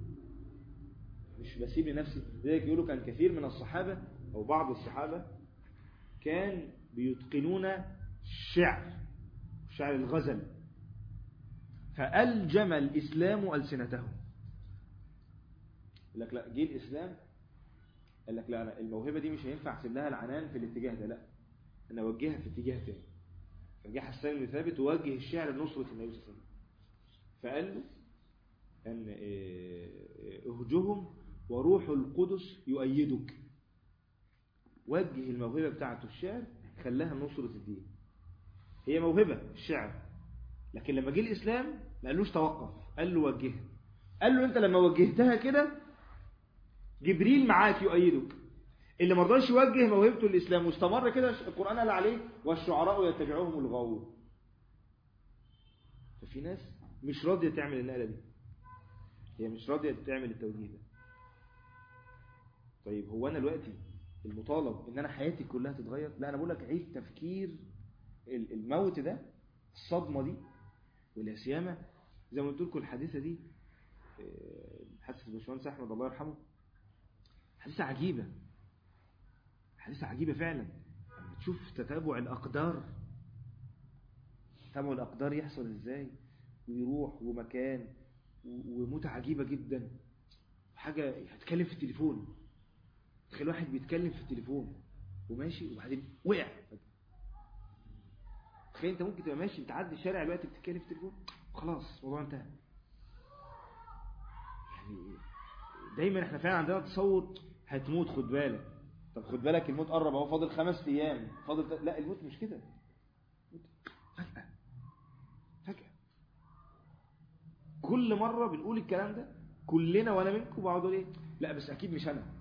B: مش بسيب لنفسي لذلك يقولوا كان كثير من الصحابة او بعض الصحابة كان بيتقنون الشعر شعر الغزل فألجم الإسلام ألسنتهم يقول لك لا جه الإسلام قال لك لا أنا الموهبة دي مش هينفع أسيب لها العنان في الاتجاه ده لا أنا أوجهها في اتجاه تاني فجه حسان بن ثابت ووجه الشعر لنصرة النبي صلى الله عليه وسلم فقال له أن اهجهم وروح القدس يؤيدك وجه الموهبة بتاعته الشعر خلاها نصرة الدين هي موهبة الشعر لكن لما جه الإسلام ما قالوش توقف قال له وجهها قال له أنت لما وجهتها كده جبريل معاك يؤيدك اللي ما رضاش يوجه موهبته للإسلام واستمر كده القرآن قال عليه والشعراء يتبعوهم الغاوون ففي ناس مش راضية تعمل النقلة دي هي مش راضية تعمل التوجيه ده طيب هو أنا دلوقتي المطالب إن أنا حياتي كلها تتغير لا أنا بقول لك عيد تفكير الموت ده الصدمة دي والعصيامة زي ما قلت لكم الحادثة دي حادثة الباشمهندس أحمد الله يرحمه حادثة عجيبة حادثة عجيبة فعلا لما تشوف تتابع الأقدار تتابع الأقدار يحصل إزاي ويروح ومكان وموتة عجيبة جدا حاجة هتكلم في التليفون تخيل واحد بيتكلم في التليفون وماشي وبعدين وقع تخيل انت ممكن تبقى ماشي بتعدي الشارع دلوقتي بتتكلم في التليفون خلاص الموضوع انتهى يعني دايما احنا فعلا عندنا تصور هتموت خد بالك طب خد بالك الموت قرب اهو فاضل خمس ايام فاضل لا الموت مش كده فجأة فجأة كل مرة بنقول الكلام ده كلنا وانا منكم بقعد اقول ايه لا بس اكيد مش انا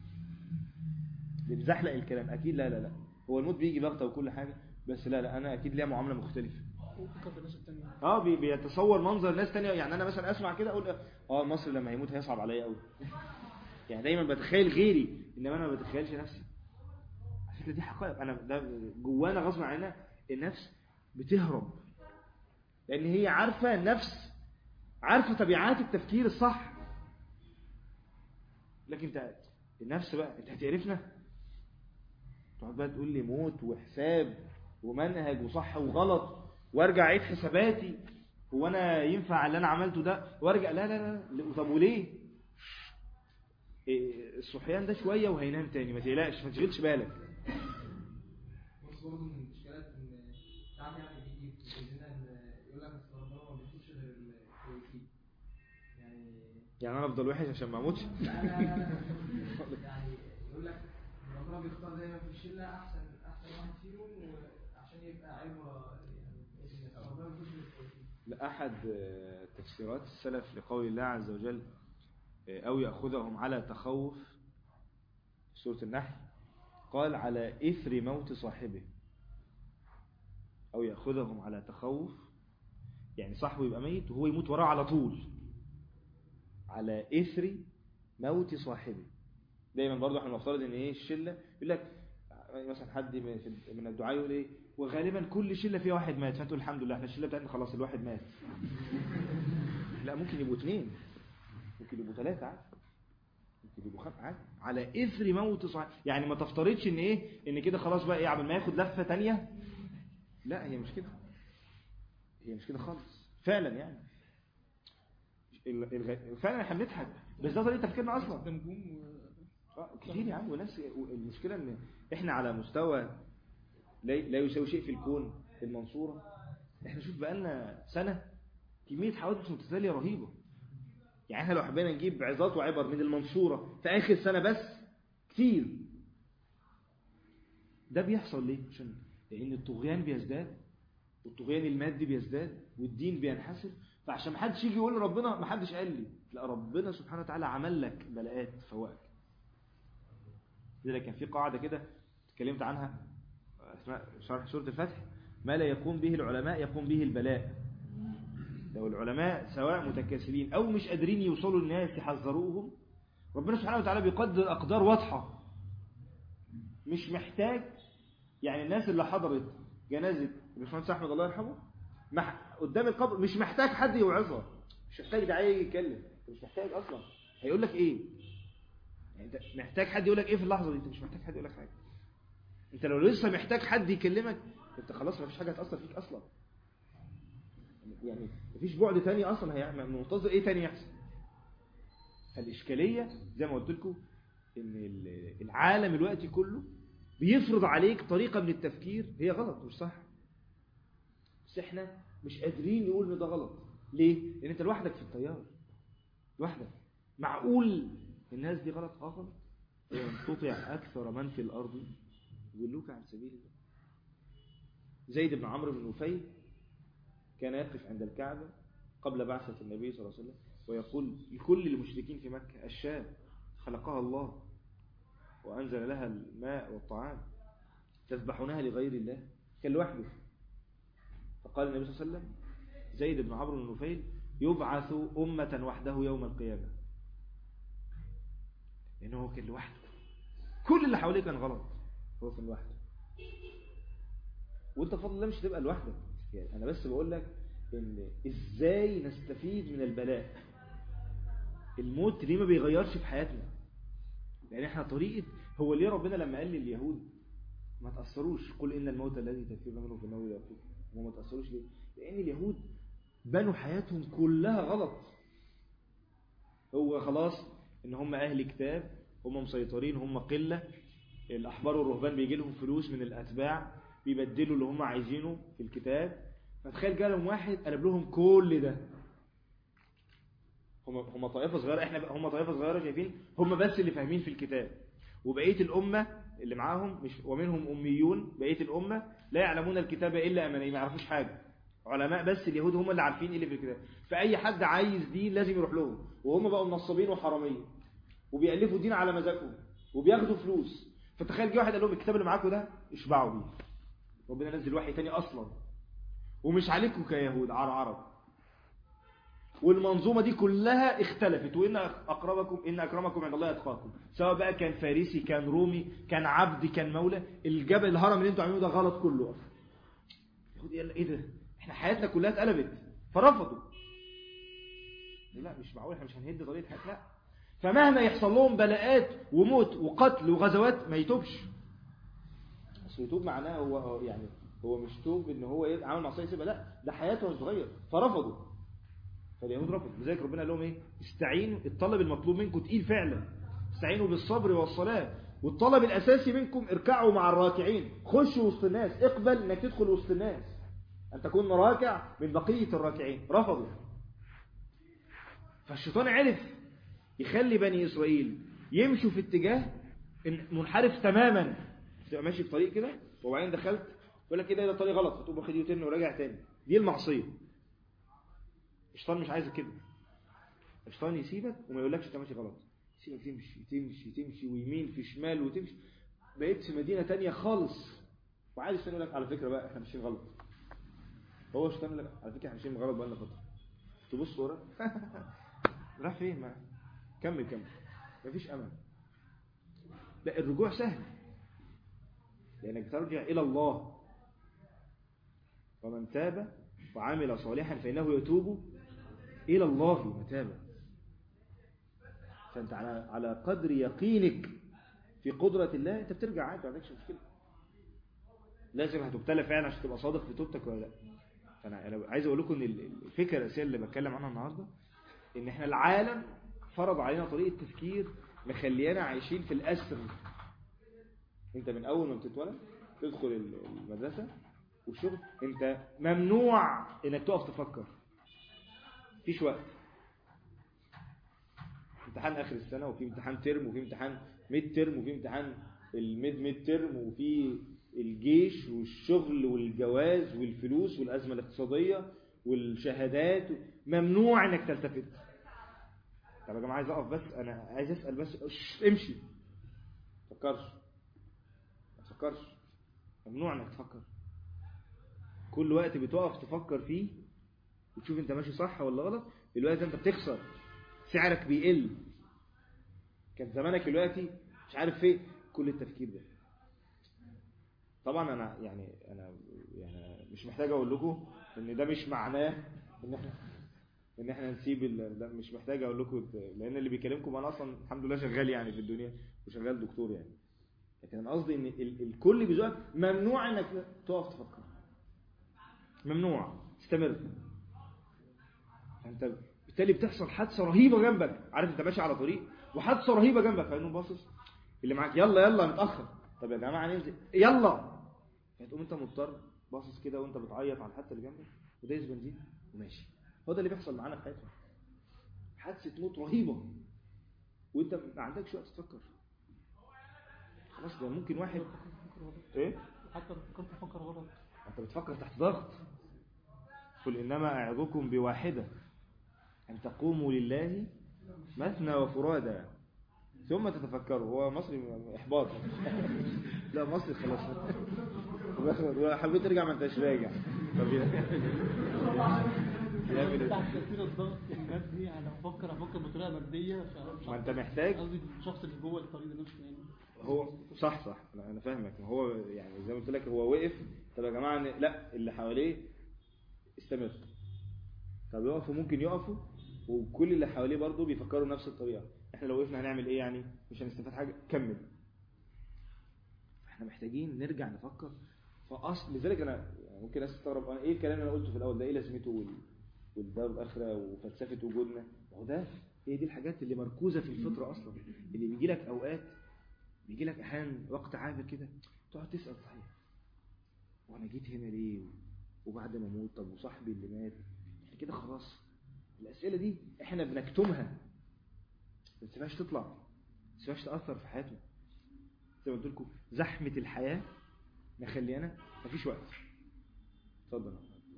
B: بنزحلق الكلام اكيد لا لا لا هو الموت بيجي بغتة وكل حاجة بس لا لا انا اكيد ليها معاملة مختلفة اه بي بيتصور منظر ناس تانية يعني انا مثلا اسمع كده اقول اه مصر لما هيموت هيصعب عليا قوي يعني دايما بتخيل غيري انما انا ما بتخيلش نفسي على فكره دي حقائق انا ده جوانا غصب عننا النفس بتهرب لان هي عارفه النفس عارفه طبيعات التفكير الصح لكن انت النفس بقى انت هتعرفنا تقعد بقى تقول لي موت وحساب ومنهج وصح وغلط وارجع اعيد حساباتي هو انا ينفع اللي انا عملته ده وارجع لا لا لا طب وليه إيه الصحيان ده شويه وهينام تاني ما تقلقش ما تشغلش بالك
C: بص برضه من المشكلات ان ساعات يعني بيجي في عندنا ان يقول لك اصل ربنا ما بيشوفش غير الكويسين يعني
B: يعني انا افضل وحش عشان ما اموتش
C: لا لا لا لا. يعني يقول لك إن ربنا بيختار دايما في الشله احسن احسن واحد فيهم وعشان يبقى عبره يعني إن ربنا ما بيشوفش غير الكويسين
B: لأحد تفسيرات السلف لقول الله عز وجل أو يأخذهم على تخوف سورة النحل قال على إثر موت صاحبه أو يأخذهم على تخوف يعني صاحبه يبقى ميت وهو يموت وراه على طول على إثر موت صاحبه دايما برضو احنا نفترض ان ايه الشلة يقول لك مثلا حد من الدعاء يقول ايه وغالبا كل شلة فيها واحد مات فانتوا الحمد لله احنا الشلة بتاعتنا خلاص الواحد مات لا ممكن يبقوا اثنين ممكن يبقوا ثلاثة عادي ممكن يبقوا خمسة عادي على إثر موت صاحب يعني ما تفترضش ان ايه ان كده خلاص بقى ايه قبل ما ياخد لفة تانية لا هي مش كده هي مش كده خالص فعلا يعني الغ... فعلا احنا بنضحك بس ده طريقة تفكيرنا اصلا
D: ده نجوم
B: آه، كتير يا عم وناس المشكلة ان احنا على مستوى لا لا يساوي شيء في الكون المنصورة احنا شوف بقالنا سنة كمية حوادث متتالية رهيبة يعني احنا لو حبينا نجيب عظات وعبر من المنصورة في اخر سنة بس كتير ده بيحصل ليه عشان لان الطغيان بيزداد والطغيان المادي بيزداد والدين بينحسر فعشان ما حدش يجي يقول ربنا ما حدش قال لي لا ربنا سبحانه وتعالى عمل لك بلاءات فوقك لذلك كان في قاعدة كده اتكلمت عنها أثناء شرح سورة الفتح ما لا يقوم به العلماء يقوم به البلاء لو العلماء سواء متكاسلين أو مش قادرين يوصلوا للناس يحذروهم ربنا سبحانه وتعالى بيقدر أقدار واضحة مش محتاج يعني الناس اللي حضرت جنازة الباشمهندس أحمد الله يرحمه مح... قدام القبر مش محتاج حد يوعظها مش محتاج داعية يجي يتكلم انت مش محتاج أصلا هيقول لك إيه يعني انت محتاج حد يقول لك إيه في اللحظة دي انت مش محتاج حد يقول لك حاجة انت لو لسه محتاج حد يكلمك انت خلاص مفيش حاجة هتأثر فيك أصلا يعني مفيش بعد تاني أصلا هيعمل منتظر إيه تاني يحصل فالإشكالية زي ما قلت لكم إن ال- العالم الوقت كله بيفرض عليك طريقة من التفكير هي غلط مش صح بس احنا مش قادرين نقول ان ده غلط ليه؟ لأن انت لوحدك في التيار لوحدك معقول الناس دي غلط اه غلط وان تطع أكثر من في الأرض يضلوك عن سبيل الله زيد بن عمرو بن نفيل كان يقف عند الكعبة قبل بعثة النبي صلى الله عليه وسلم ويقول لكل المشركين في مكة الشاة خلقها الله وأنزل لها الماء والطعام تذبحونها لغير الله كان لوحده فقال النبي صلى الله عليه وسلم زيد بن عمرو بن نفيل يبعث أمة وحده يوم القيامة لأنه هو كان لوحده كل اللي حواليه كان غلط هو كان لوحده وانت فضل الله مش هتبقى لوحدك يعني انا بس بقول لك ان ازاي نستفيد من البلاء الموت ليه ما بيغيرش في حياتنا لان احنا طريقه هو ليه ربنا لما قال لليهود ما تاثروش قل ان الموت الذي تفير منه في النوم يأتيكم هم ما تاثروش ليه لان اليهود بنوا حياتهم كلها غلط هو خلاص ان هم اهل كتاب هم مسيطرين هم قله الاحبار والرهبان بيجي لهم فلوس من الاتباع بيبدلوا اللي هم عايزينه في الكتاب فتخيل جالهم واحد قلب لهم كل ده هم هم طائفه صغيره احنا هم طائفه صغيره شايفين هم بس اللي فاهمين في الكتاب وبقيه الامه اللي معاهم مش ومنهم اميون بقيه الامه لا يعلمون الكتاب الا اماني ما يعرفوش حاجه علماء بس اليهود هم اللي عارفين ايه اللي في الكتاب فاي حد عايز دين لازم يروح لهم وهم بقوا نصابين وحراميه وبيالفوا دين على مزاجهم وبياخدوا فلوس فتخيل جه واحد قال لهم الكتاب اللي معاكم ده اشبعوا بيه ربنا نزل وحي تاني اصلا ومش عليكم كيهود عر عرب والمنظومة دي كلها اختلفت وإن أقربكم إن أكرمكم عند الله أتقاكم سواء بقى كان فارسي كان رومي كان عبد كان مولى الجبل الهرم اللي انتوا عاملينه ده غلط كله أصلا يهود يقول ايه ده احنا حياتنا كلها اتقلبت فرفضوا لا مش معقول احنا مش هنهد طريقة حياتنا لا فمهما يحصل لهم بلاءات وموت وقتل وغزوات ما يتوبش اصل يتوب معناه هو يعني هو مش توب ان هو عمل معصيه يسيبها لا ده حياته هتتغير فرفضوا فاليهود رفضوا لذلك ربنا قال لهم ايه استعينوا الطلب المطلوب منكم تقيل فعلا استعينوا بالصبر والصلاه والطلب الاساسي منكم اركعوا مع الراكعين خشوا وسط الناس اقبل انك تدخل وسط الناس ان تكون راكع من بقيه الراكعين رفضوا فالشيطان عرف يخلي بني اسرائيل يمشوا في اتجاه منحرف تماما تبقى ماشي في طريق كده وبعدين دخلت يقول لك كده ده طريق غلط فتقوم واخد يوتن وراجع تاني دي المعصيه الشيطان مش عايز كده الشيطان يسيبك وما يقولكش انت ماشي غلط يسيبك تمشي تمشي تمشي ويمين في شمال وتمشي بقيت في مدينه تانية خالص وعايز الشيطان يقول لك على فكره بقى احنا ماشيين غلط هو الشيطان يقول لك على فكره احنا ماشيين غلط بقالنا فتره تبص ورا راح فين ما كمل كمل مفيش امل لا الرجوع سهل لأنك ترجع إلى الله ومن تاب وعمل صالحا فإنه يتوب إلى الله متابا فأنت على على قدر يقينك في قدرة الله أنت بترجع عادي ما عندكش مشكلة لازم هتبتلى فعلا عشان تبقى صادق في توبتك ولا لا فأنا أنا عايز أقول لكم إن الفكرة الأساسية اللي بتكلم عنها النهاردة إن إحنا العالم فرض علينا طريقة تفكير مخليانا عايشين في الأسر انت من اول ما بتتولد تدخل المدرسة والشغل انت ممنوع انك تقف تفكر مفيش وقت امتحان اخر السنة وفي امتحان ترم وفي امتحان ميد ترم وفي امتحان الميد ميد ترم وفي الجيش والشغل والجواز والفلوس والأزمة الاقتصادية والشهادات ممنوع انك تلتفت طب يا جماعة عايز اقف بس انا عايز اسأل بس امشي طب تفكرش ما تفكرش ممنوع انك تفكر كل وقت بتقف تفكر فيه وتشوف انت ماشي صح ولا غلط الوقت انت بتخسر سعرك بيقل كان زمانك دلوقتي مش عارف فين كل التفكير ده طبعا انا يعني انا يعني مش محتاج اقول لكم ان ده مش معناه ان احنا ان احنا نسيب ال- ده مش محتاج اقول لكم لان اللي بيكلمكم انا اصلا الحمد لله شغال يعني في الدنيا وشغال دكتور يعني لكن انا قصدي ان ال- الكل بيزوق ممنوع انك تقف تفكر ممنوع استمر انت بالتالي بتحصل حادثه رهيبه جنبك عارف انت ماشي على طريق وحادثه رهيبه جنبك فانه باصص اللي معاك يلا يلا متاخر طب يا جماعه ننزل يلا فتقوم انت مضطر باصص كده وانت بتعيط على الحادثه اللي جنبك ودايس بنزين وماشي هو ده اللي بيحصل معانا في حياتنا حادثه موت رهيبه وانت ما عندكش وقت تفكر خلاص ده ممكن واحد ايه
D: حتى لو فكرت افكر غلط
B: انت بتفكر تحت ضغط قل انما اعظكم بواحده ان تقوموا لله مثنى وفرادى ثم تتفكروا هو مصري احباط لا مصري خلاص حبيت ترجع ما انتش راجع طب يعمل ايه؟
D: تحت تاثير الضغط المادي انا بفكر افكر بطريقه ماديه فمش
B: ما انت محتاج
D: قصدي الشخص اللي جوه الطريق ده نفسه يعني
B: هو صح صح لا انا فاهمك ما هو يعني زي ما قلت لك هو وقف طب يا جماعه إن- لا اللي حواليه استمر طب يقفوا ممكن يقفوا وكل اللي حواليه برضه بيفكروا نفس الطريقه احنا لو وقفنا هنعمل ايه يعني مش هنستفاد حاجه كمل احنا محتاجين نرجع نفكر فاصل لذلك انا يعني ممكن ناس تستغرب انا ايه الكلام اللي انا قلته في الاول ده ايه لازمته وال... والدار الاخره وفلسفه وجودنا ما هو ده هي دي الحاجات اللي مركوزه في الفطره اصلا اللي بيجي لك اوقات بيجي لك احيانا وقت عابر كده تقعد تسال صحيح وانا جيت هنا ليه وبعد ما اموت طب وصاحبي اللي مات احنا كده خلاص الاسئله دي احنا بنكتمها ما تسيبهاش تطلع ما تسيبهاش تاثر في حياتنا زي ما قلت لكم زحمه الحياه مخليانا مفيش وقت اتفضل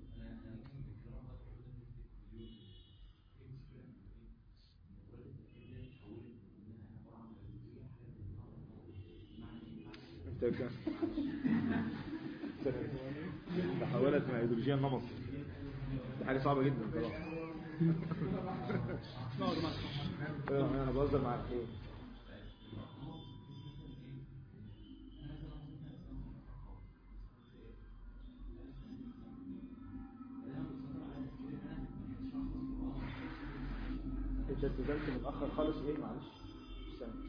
B: انت كان تحولت من ايديولوجيا النمط دي حاجه صعبه جدا صراحه
D: نقعد مع
B: انا أنا بهزر معاك ايه انت التزمت متاخر خالص ايه معلش استنى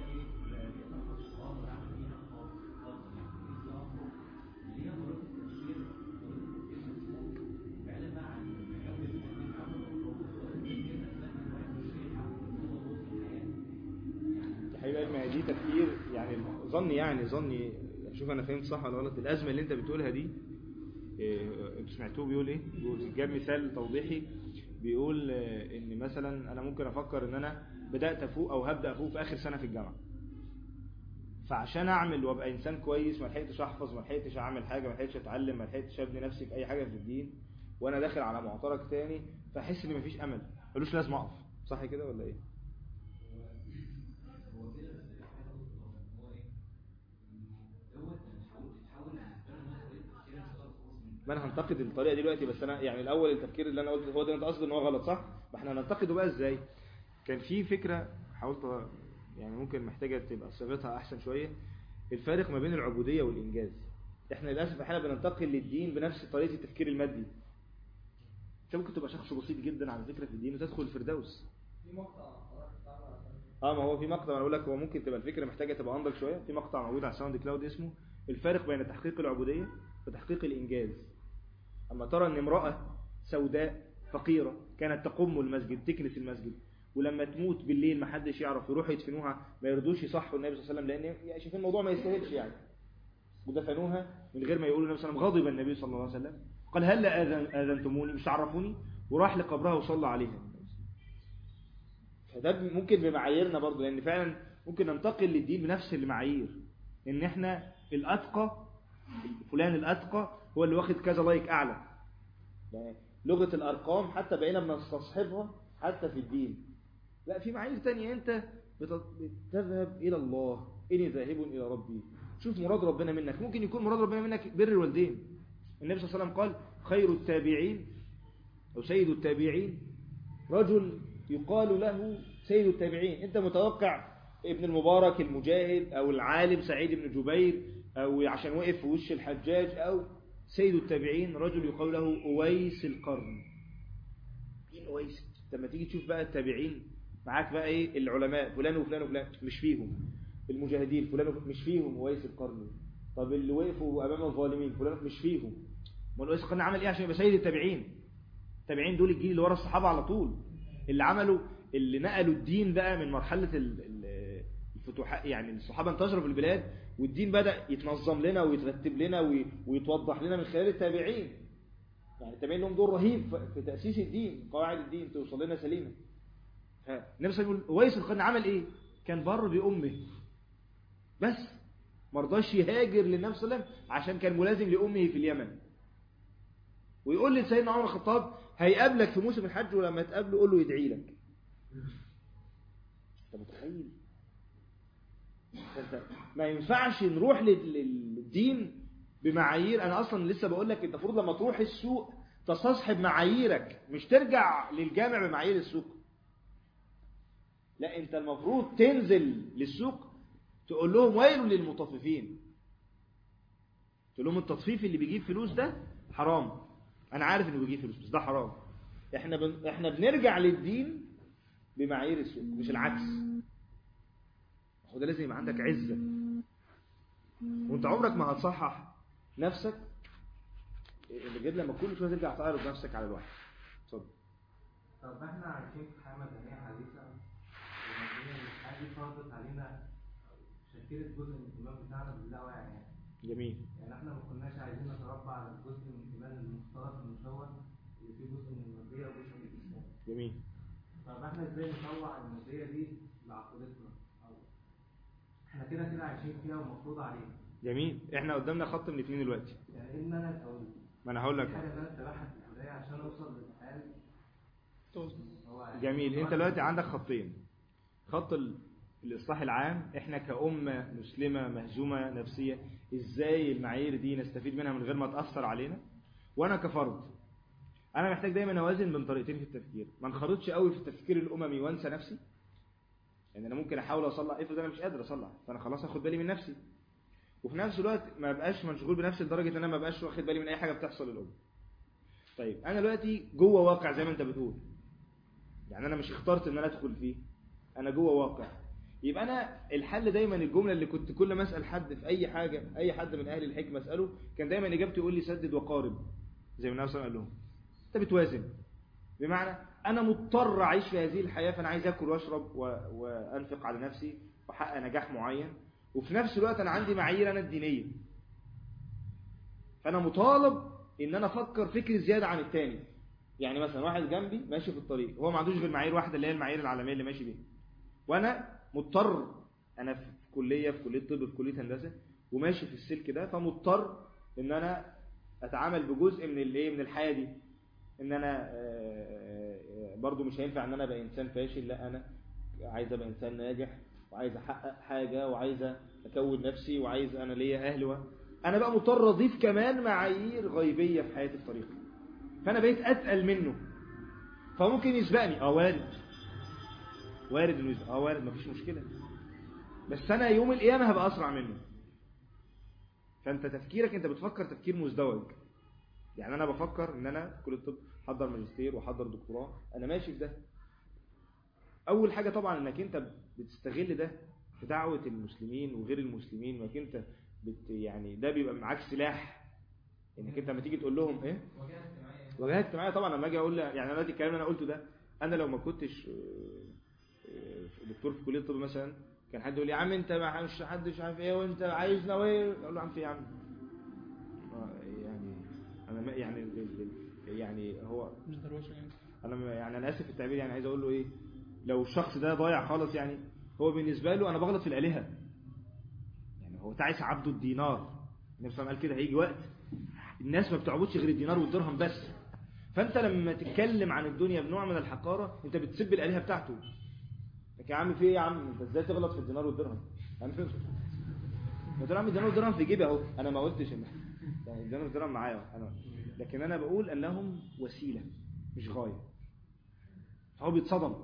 B: يا حبيبي ما هي دي تفكير يعني ظني يعني ظني شوف انا فهمت صح ولا غلط الازمه اللي انت بتقولها دي إيه، انتوا سمعتوه بيقول ايه بيقول جاب مثال توضيحي بيقول آه، ان مثلا انا ممكن افكر ان انا بدات افوق او هبدا افوق في اخر سنه في الجامعه فعشان اعمل وابقى انسان كويس ما لحقتش احفظ ما لحقتش اعمل حاجه ما لحقتش اتعلم ما لحقتش ابني نفسي في اي حاجه في الدين وانا داخل على معترك تاني فاحس ان مفيش امل ملوش لازم اقف صح كده ولا ايه ما انا هنتقد الطريقه دي دلوقتي بس انا يعني الاول التفكير اللي انا قلت هو ده انت قصدي ان هو غلط صح ما احنا هننتقده بقى ازاي كان في فكره حاولت أ- يعني ممكن محتاجه تبقى صياغتها احسن شويه الفارق ما بين العبوديه والانجاز احنا للاسف احيانا بننتقل للدين بنفس طريقه التفكير المادي انت ممكن تبقى شخص بسيط جدا على فكره في الدين وتدخل الفردوس
C: في مقطع حضرتك بتعمل عشان
B: اه ما هو في مقطع انا بقول لك هو ممكن تبقى الفكره محتاجه تبقى انضج شويه في مقطع موجود على ساوند كلاود اسمه الفارق بين تحقيق العبوديه وتحقيق الانجاز اما ترى ان امراه سوداء فقيره كانت تقم المسجد تكنس المسجد ولما تموت بالليل ما حدش يعرف يروحوا يدفنوها ما يرضوش يصحوا النبي صلى الله عليه وسلم لان يعني شايفين الموضوع ما يستاهلش يعني ودفنوها من غير ما يقولوا النبي صلى الله عليه وسلم غضب النبي صلى الله عليه وسلم قال هل أذن اذنتموني مش تعرفوني وراح لقبرها وصلى عليها فده ممكن بمعاييرنا برضه لان فعلا ممكن ننتقل للدين بنفس المعايير ان احنا الاتقى فلان الاتقى هو اللي واخد كذا لايك اعلى يعني لغه الارقام حتى بقينا بنستصحبها حتى في الدين لا في معايير تانية انت بت- بتذهب الى الله اني ذاهب الى ربي شوف مراد ربنا منك ممكن يكون مراد ربنا منك بر الوالدين النبي صلى الله عليه وسلم قال خير التابعين او سيد التابعين رجل يقال له سيد التابعين انت متوقع ابن المبارك المجاهد او العالم سعيد بن جبير او عشان وقف في وش الحجاج او سيد التابعين رجل يقال له اويس القرن مين اويس لما تيجي تشوف بقى التابعين معاك بقى ايه العلماء فلان وفلان وفلان مش فيهم المجاهدين فلان وفلان مش فيهم اويس القرن طب اللي وقفوا امام الظالمين فلان مش فيهم ما اويس القرن عمل ايه عشان يبقى سيد التابعين التابعين دول الجيل اللي ورا الصحابه على طول اللي عملوا اللي نقلوا الدين بقى من مرحله ال- ال- الفتوحات يعني الصحابه انتشروا في البلاد والدين بدا يتنظم لنا ويترتب لنا وي- ويتوضح لنا من خلال التابعين يعني التابعين لهم دور رهيب في- في تاسيس الدين قواعد الدين توصل لنا سليمه فالنبي صلى الله عليه وسلم يقول ويس القرن عمل ايه كان بر بامه بس ما رضاش يهاجر للنبي صلى الله عليه وسلم عشان كان ملازم لامه في اليمن ويقول لسيدنا عمر الخطاب هيقابلك في موسم الحج ولما تقابله قول له يدعي لك انت متخيل انت ما ينفعش نروح لل- للدين بمعايير انا اصلا لسه بقول لك انت المفروض لما تروح السوق تستصحب معاييرك مش ترجع للجامع بمعايير السوق لا انت المفروض تنزل للسوق تقول لهم ويل للمطففين تقول لهم التطفيف اللي بيجيب فلوس ده حرام انا عارف انه بيجيب فلوس بس ده حرام احنا بن... احنا بنرجع للدين بمعايير السوق مش العكس هو ده لازم يبقى عندك عزة وانت عمرك ما هتصحح نفسك اللي غير لما كل شويه ترجع تعرض نفسك على الواحد اتفضل
E: طب احنا عايشين في حياة مدنية حديثة ومدنية الحياة دي فرضت علينا شكلت جزء من الإيمان بتاعنا باللاوعي يعني
B: جميل
E: يعني احنا ما كناش عايزين نتربى على الجزء من الإيمان المختلط المشوه اللي فيه جزء من المادية وجزء من الإسلام
B: جميل
E: طب احنا ازاي نطلع المادية دي لعقيدتنا أو احنا كده كده عايشين فيها ومفروض علينا
B: جميل احنا قدامنا خط من الاثنين دلوقتي
E: يعني ايه ان انا الأول
B: ما انا هقول لك
E: في حاجة ان انا اتبعها في البداية عشان اوصل للحال هو
B: جميل انت دلوقتي عندك خطين خط ال- الاصلاح العام احنا كأمة مسلمة مهزومة نفسية ازاي المعايير دي نستفيد منها من غير ما تأثر علينا وانا كفرد انا محتاج دايما اوازن بين طريقتين في التفكير ما انخرطش قوي في التفكير الاممي وانسى نفسي يعني انا ممكن احاول اصلح افرض انا مش قادر اصلح فانا خلاص اخد بالي من نفسي وفي نفس الوقت ما بقاش مشغول بنفسي لدرجه ان انا ما بقاش واخد بالي من اي حاجه بتحصل للامه طيب انا دلوقتي جوه واقع زي ما انت بتقول يعني انا مش اخترت ان انا ادخل فيه انا جوه واقع يبقى انا الحل دايما الجمله اللي كنت كل ما اسال حد في اي حاجه اي حد من اهل الحكمه اساله كان دايما اجابته يقول لي سدد وقارب زي ما النبي صلى الله عليه وسلم قال لهم انت بتوازن بمعنى انا مضطر اعيش في هذه الحياه فانا عايز اكل واشرب و... وانفق على نفسي واحقق نجاح معين وفي نفس الوقت انا عندي معايير انا الدينيه فانا مطالب ان انا افكر فكر زياده عن التاني يعني مثلا واحد جنبي ماشي في الطريق هو ما عندوش غير معايير واحده اللي هي المعايير العالميه اللي ماشي بيها وانا مضطر انا في كليه في كليه طب في كليه هندسه وماشي في السلك ده فمضطر ان انا اتعامل بجزء من الايه من الحياه دي ان انا آه، آه، برضو مش هينفع ان انا ابقى انسان فاشل لا انا عايز ابقى انسان ناجح وعايز احقق حاجه وعايز اكون نفسي وعايز انا ليا اهل و... انا بقى مضطر اضيف كمان معايير غيبيه في حياتي في طريقي فانا بقيت اتقل منه فممكن يسبقني اه وارد وارد انه يسبق اه وارد مفيش مشكله بس انا يوم القيامه هبقى اسرع منه فانت تفكيرك انت بتفكر تفكير مزدوج يعني انا بفكر ان انا كل الطب حضر ماجستير وحضر دكتوراه انا ماشي في ده اول حاجه طبعا انك انت بتستغل ده في دعوه المسلمين وغير المسلمين وانك انت بت يعني ده بيبقى معاك سلاح انك انت لما تيجي تقول لهم ايه
C: واجهه اجتماعيه
B: واجهه اجتماعيه طبعا لما اجي اقول يعني انا دلوقتي الكلام اللي انا قلته ده انا لو ما كنتش آه، آه، دكتور في كليه الطب مثلا كان حد يقول لي يا عم انت ما مش حد مش عارف ايه وانت عايزنا وايه اقول له يا عم في إيه يا عم آه، يعني انا ما- يعني ال- ال- يعني هو
D: مش دروشه يعني
B: انا ما- يعني انا اسف في التعبير يعني عايز اقول له ايه لو الشخص ده ضايع خالص يعني هو بالنسبه له انا بغلط في الالهه يعني هو تعس عبده الدينار النبي صلى الله عليه وسلم قال كده هيجي وقت الناس ما بتعبدش غير الدينار والدرهم بس فانت لما تتكلم عن الدنيا بنوع من الحقاره انت بتسب الالهه بتاعته لك يا عم في ايه يا عم انت ازاي تغلط في الدينار والدرهم انفقه قلت له يا عم اداني درهم في جيبي اهو انا ما قلتش ان يعني اداني درهم معايا أهو. انا لكن انا بقول انهم وسيله مش غايه فهو بيتصدم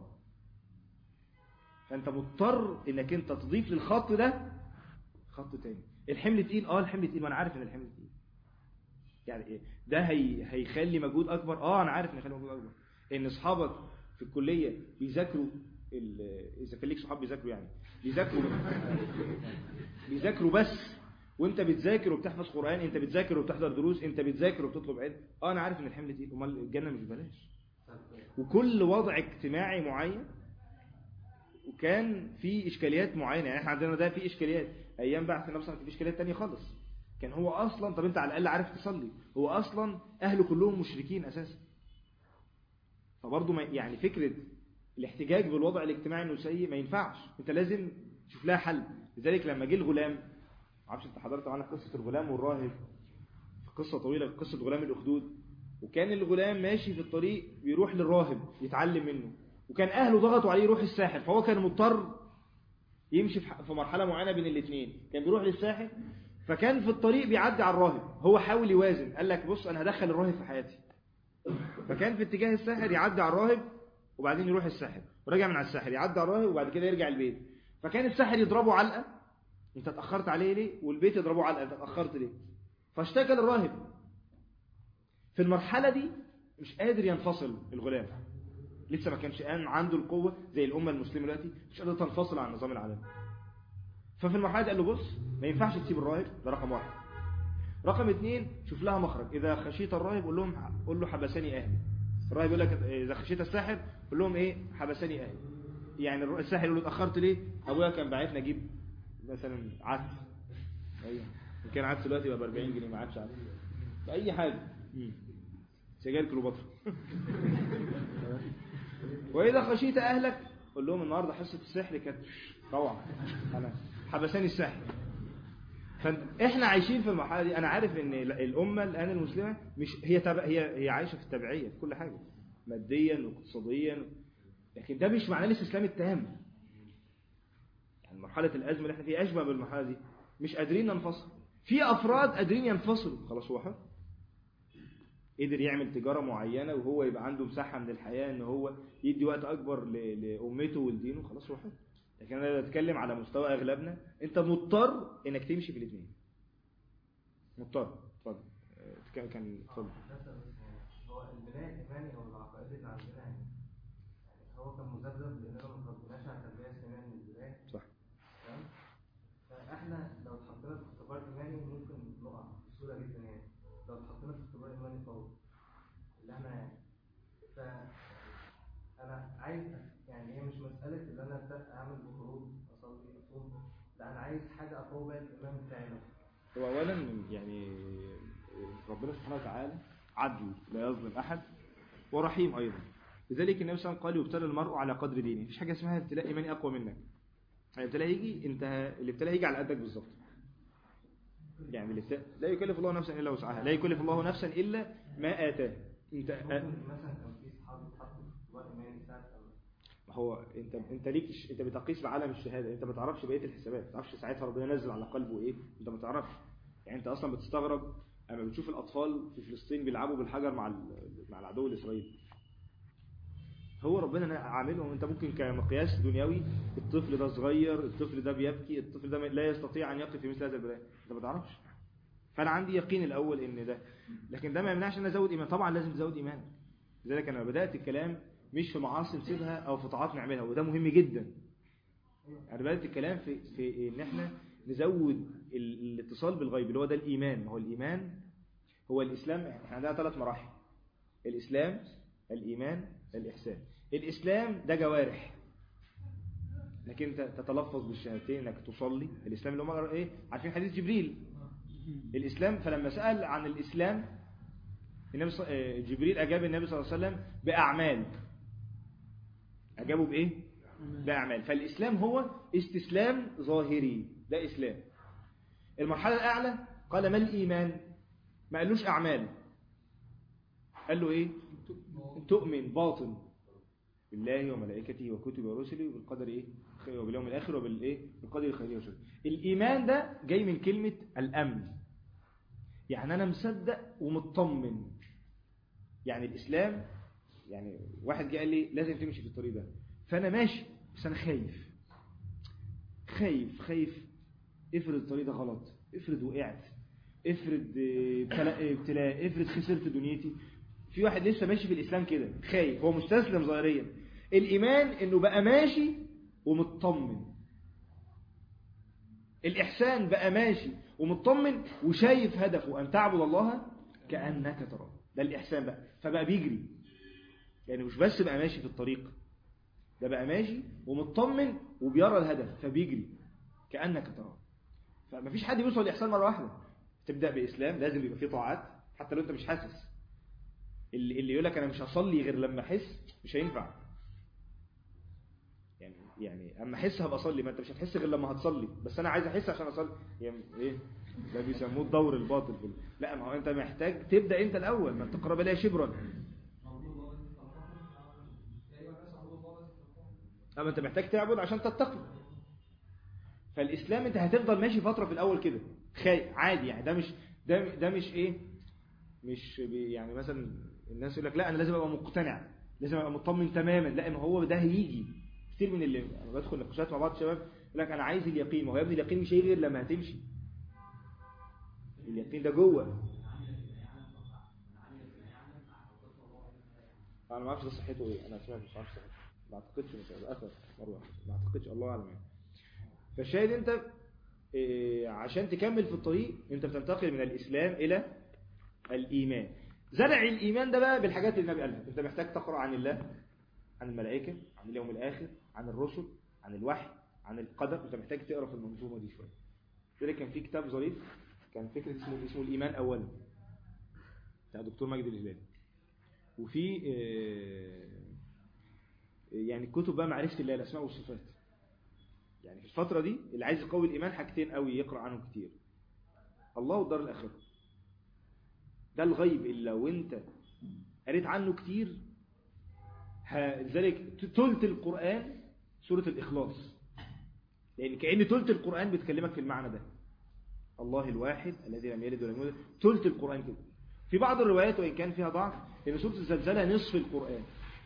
B: فانت مضطر انك انت تضيف للخط ده خط تاني الحمل تقيل اه الحمل تقيل ما انا عارف ان الحمل تقيل يعني ايه ده هي هيخلي مجهود اكبر اه انا عارف ان هيخلي مجهود اكبر ان اصحابك في الكليه بيذاكروا ال- اذا كان ليك صحاب بيذاكروا يعني بيذاكروا بيذاكروا بس وانت بتذاكر وبتحفظ قران انت بتذاكر وبتحضر دروس انت بتذاكر وبتطلب علم اه انا عارف ان الحمل تقيل امال الجنه مش ببلاش وكل وضع اجتماعي معين وكان في اشكاليات معينه يعني احنا عندنا ده في اشكاليات ايام بعث النبي صلى الله عليه وسلم كان في اشكاليات تانية خالص كان هو اصلا طب انت على الاقل عارف تصلي هو اصلا اهله كلهم مشركين اساسا فبرضه ما- يعني فكره الاحتجاج بالوضع الاجتماعي انه سيء ما ينفعش انت لازم تشوف لها حل لذلك لما جه الغلام ما اعرفش انت حضرت معانا قصه الغلام والراهب قصه طويله قصه غلام الاخدود وكان الغلام ماشي في الطريق بيروح للراهب يتعلم منه وكان اهله ضغطوا عليه يروح الساحل فهو كان مضطر يمشي في ح- في مرحله معينه بين الاثنين كان بيروح للساحل فكان في الطريق بيعدي على الراهب هو حاول يوازن قال لك بص انا هدخل الراهب في حياتي فكان في اتجاه الساحل يعدي على الراهب وبعدين يروح الساحل وراجع من على الساحل يعدي على الراهب وبعد كده يرجع البيت فكان الساحل يضربه علقه انت اتاخرت عليه ليه والبيت يضربه علقه انت اتاخرت ليه فاشتكى للراهب في المرحله دي مش قادر ينفصل الغلام لسه ما كانش قام عنده القوه زي الامه المسلمه دلوقتي مش قادره تنفصل عن النظام العالمي ففي المرحله دي قال له بص ما ينفعش تسيب الراهب ده رقم واحد رقم اثنين شوف لها مخرج اذا خشيت الراهب قول لهم قول له حبسني اهلي الراهب يقول لك اذا خشيت الساحر قول لهم ايه حبسني اهلي يعني الر- الساحر يقول له اتاخرت ليه ابويا كان باعتني اجيب مثلا عدس ايوه إن كان عدس دلوقتي يبقى ب 40 جنيه ما عادش عدس باي حاجه مم. سجاير كليوباترا واذا خشيت اهلك قول لهم النهارده حصه السحر كانت روعه انا حبساني السحر فاحنا عايشين في المرحله دي انا عارف ان الامه الان المسلمه مش هي تبع هي هي عايشه في التبعيه في كل حاجه ماديا واقتصاديا لكن ده مش معناه الاستسلام التام يعني مرحله الازمه اللي احنا فيها اشبه بالمرحله دي مش قادرين ننفصل في افراد قادرين ينفصلوا خلاص هو حر قدر يعمل تجارة معينة وهو يبقى عنده مساحة من الحياة ان هو يدي وقت اكبر ل- لامته ولدينه خلاص هو حر لكن انا بتكلم على مستوى اغلبنا انت مضطر انك تمشي في الاثنين مضطر اتفضل اه، كان كان اتفضل
E: هو البناء الايماني او العقائدي اللي عندنا يعني يعني هو كان مذبذب لاننا ما تربيناش على التربيه الاسلاميه من البدايه
B: صح
E: تمام فاحنا لو اتحطينا في اختبار ايماني ممكن نقع بسهوله جدا يعني لو اتحطينا في اختبار ايماني قوي اللي احنا يعني ف انا عايز يعني هي مش مساله ان انا أبدأ اعمل بخروج اصلي اصوم لا انا عايز حاجه اقوي بيها الايمان بتاعي نفسه
B: هو اولا يعني ربنا سبحانه وتعالى عدل لا يظلم احد ورحيم ايضا لذلك النبي صلى الله عليه وسلم قال يبتلى المرء على قدر دينه مفيش حاجه اسمها ابتلاء ايماني اقوى منك الابتلاء يجي انت الابتلاء يجي على قدك بالظبط يعني الابتلاء لا يكلف الله نفسا الا وسعها لا يكلف الله نفسا الا ما اتاه انت
E: ممكن مثلا كان في اصحاب اتحطوا في اختبار ايماني ساعه أما
B: ما هو انت انت ليك انت بتقيس بعالم الشهاده انت ما تعرفش بقيه الحسابات ما تعرفش ساعتها ربنا نزل على قلبه ايه انت ما تعرفش يعني انت اصلا بتستغرب اما بتشوف الاطفال في فلسطين بيلعبوا بالحجر مع ال- مع العدو الاسرائيلي هو ربنا عاملهم انت ممكن كمقياس دنيوي الطفل ده صغير الطفل ده بيبكي الطفل ده لا يستطيع ان يقف في مثل هذا البلاء انت ما تعرفش فانا عندي يقين الاول ان ده لكن ده ما يمنعش ان أنا ازود ايمان طبعا لازم تزود ايمان لذلك انا بدات الكلام مش في معاصي نسيبها او في طاعات نعملها وده مهم جدا انا بدات الكلام في في ان احنا نزود ال- الاتصال بالغيب اللي هو ده الايمان ما هو الايمان هو الاسلام احنا عندنا ثلاث مراحل الاسلام الايمان الاحسان الاسلام ده جوارح انك انت تتلفظ بالشهادتين انك تصلي الاسلام اللي هم ايه عارفين حديث جبريل الاسلام فلما سال عن الاسلام النبي ص- آه، جبريل اجاب النبي صلى الله عليه وسلم باعمال اجابه بايه باعمال فالاسلام هو استسلام ظاهري ده اسلام المرحله الاعلى قال ما الايمان ما قالوش اعمال قال له ايه تؤمن باطن بالله وملائكته وكتبه ورسله وبالقدر ايه وباليوم الاخر وبالايه بالقدر خيره وشره الايمان ده جاي من كلمه الامن يعني انا مصدق ومطمن يعني الاسلام يعني واحد جه قال لي لازم تمشي في الطريق ده فانا ماشي بس انا خايف خايف خايف افرض الطريق ده غلط افرض وقعت افرض آه، ابتلاء ابتلاء افرض خسرت دنيتي في واحد لسه ماشي في الاسلام كده خايف هو مستسلم ظاهريا الايمان انه بقى ماشي ومطمن الاحسان بقى ماشي ومطمن وشايف هدفه ان تعبد الله كانك تراه ده الاحسان بقى فبقى بيجري يعني مش بس بقى ماشي في الطريق ده بقى ماشي ومطمن وبيرى الهدف فبيجري كانك تراه فمفيش حد بيوصل للاحسان مره واحده تبدا باسلام لازم يبقى فيه طاعات حتى لو انت مش حاسس اللي اللي يقول لك انا مش هصلي غير لما احس مش هينفع يعني يعني اما احس هبقى اصلي ما انت مش هتحس غير لما هتصلي بس انا عايز احس عشان اصلي يعني ايه ده بيسموه الدور الباطل في ال- لا ما هو انت محتاج تبدا انت الاول ما تقرب اليها شبرا اما انت محتاج تعبد عشان تتقي فالاسلام انت هتفضل ماشي فتره في الاول كده خايف عادي يعني ده مش ده ده مش ايه مش بي- يعني مثلا الناس يقول لك لا انا لازم ابقى مقتنع لازم ابقى مطمن تماما لا ما هو ده هيجي كتير من اللي أنا بدخل نقاشات مع بعض الشباب يقول لك انا عايز اليقين ما هو يا ابني اليقين مش هيجي غير لما هتمشي اليقين ده جوه انا ما اعرفش ده صحته ايه انا سمعت مش عارف صحته ما اعتقدش مش الاثر مروه ما اعتقدش الله اعلم يعني فالشاهد انت إيه، عشان تكمل في الطريق انت بتنتقل من الاسلام الى الايمان زرع الايمان ده بقى بالحاجات اللي النبي قالها انت محتاج تقرا عن الله عن الملائكه عن اليوم الاخر عن الرسل عن الوحي عن القدر انت محتاج تقرا في المنظومه دي شويه كده كان في كتاب ظريف كان فكره اسمه اسمه الايمان اولا بتاع دكتور مجدي الهلالي وفي آه، يعني كتب بقى معرفه الله الاسماء والصفات يعني في الفترة دي اللي عايز يقوي الإيمان حاجتين قوي يقرأ عنهم كتير الله والدار الآخرة ده الغيب اللي لو أنت قريت عنه كتير ه- لذلك تلت القرآن سورة الإخلاص لأن كأن تلت القرآن بتكلمك في المعنى ده الله الواحد الذي لم يلد ولم يولد تلت القرآن كده في بعض الروايات وإن كان فيها ضعف إن سورة الزلزلة نصف القرآن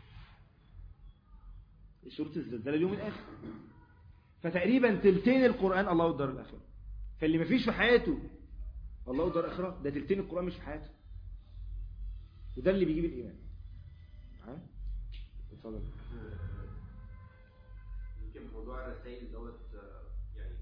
B: سورة الزلزلة اليوم الآخر فتقريبا تلتين القرآن الله والدار الآخرة فاللي مفيش في حياته الله والدار الآخرة ده تلتين القرآن مش في حياته وده اللي بيجيب الإيمان معايا؟ اتفضل
F: يمكن موضوع الرسائل دوت آه، يعني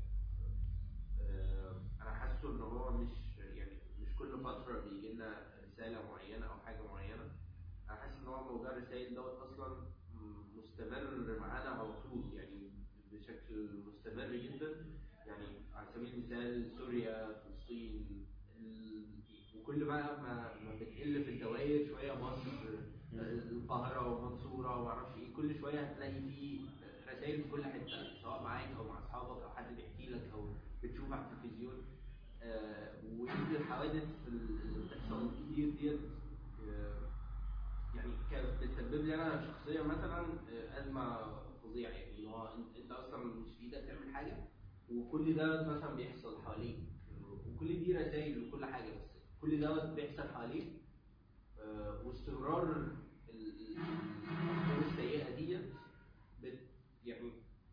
F: آه، انا حاسه ان هو مش يعني مش كل فتره بيجي لنا رساله معينه او حاجه معينه انا حاسس ان هو موضوع الرسائل دوت اصلا م- مستمر معانا على طول يعني بشكل مستمر جدا يعني على سبيل المثال سوريا فلسطين ال- وكل بقى ما ما بتقل في الدوائر شويه مصر القاهره ومنصوره ومعرفش ايه كل شويه هتلاقي في رسائل في كل حته سواء معاك او مع اصحابك او حد بيحكي لك او بتشوف على التلفزيون آه، ويمكن الحوادث اللي بتحصل كتير ديت آه، يعني كانت بتسبب لي انا شخصيا مثلا آه، ازمه فظيعه يعني اللي هو انت انت اصلا مش في ايدك تعمل حاجه وكل ده مثلا بيحصل حواليك وكل دي رسائل وكل حاجه بس كل ده بيحصل حواليك آه، واستمرار ال- ال- الاخبار السيئه ديت بت يعني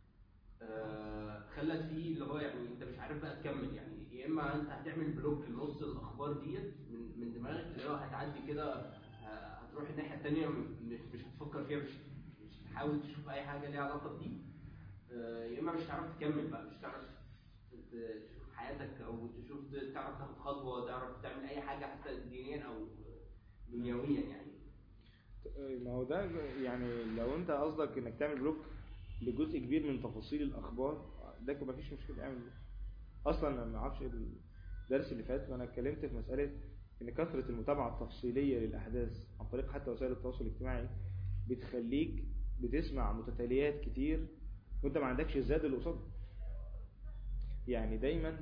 F: آه، خلت فيه اللي هو يعني انت مش عارف بقى تكمل يعني يا اما انت هتعمل بلوك لنص الاخبار ديت من من دماغك اللي هو هتعدي كده ه- هتروح الناحيه الثانيه مش مش هتفكر فيها مش مش هتحاول تشوف اي حاجه ليها علاقه بدي آه، يا اما مش هتعرف تكمل بقى مش هتعرف ت- تشوف حياتك او تشوف تعرف تاخد خطوه تعرف تعمل اي حاجه حتى دينيا او دنيويا يعني
B: ما هو ده يعني لو انت قصدك انك تعمل بلوك لجزء كبير من تفاصيل الاخبار ده كده مفيش مشكله اعمل بلوك اصلا انا ما اعرفش ايه الدرس اللي فات وانا اتكلمت في مساله ان كثره المتابعه التفصيليه للاحداث عن طريق حتى وسائل التواصل الاجتماعي بتخليك بتسمع متتاليات كتير وانت ما عندكش الزاد اللي قصادها يعني دايما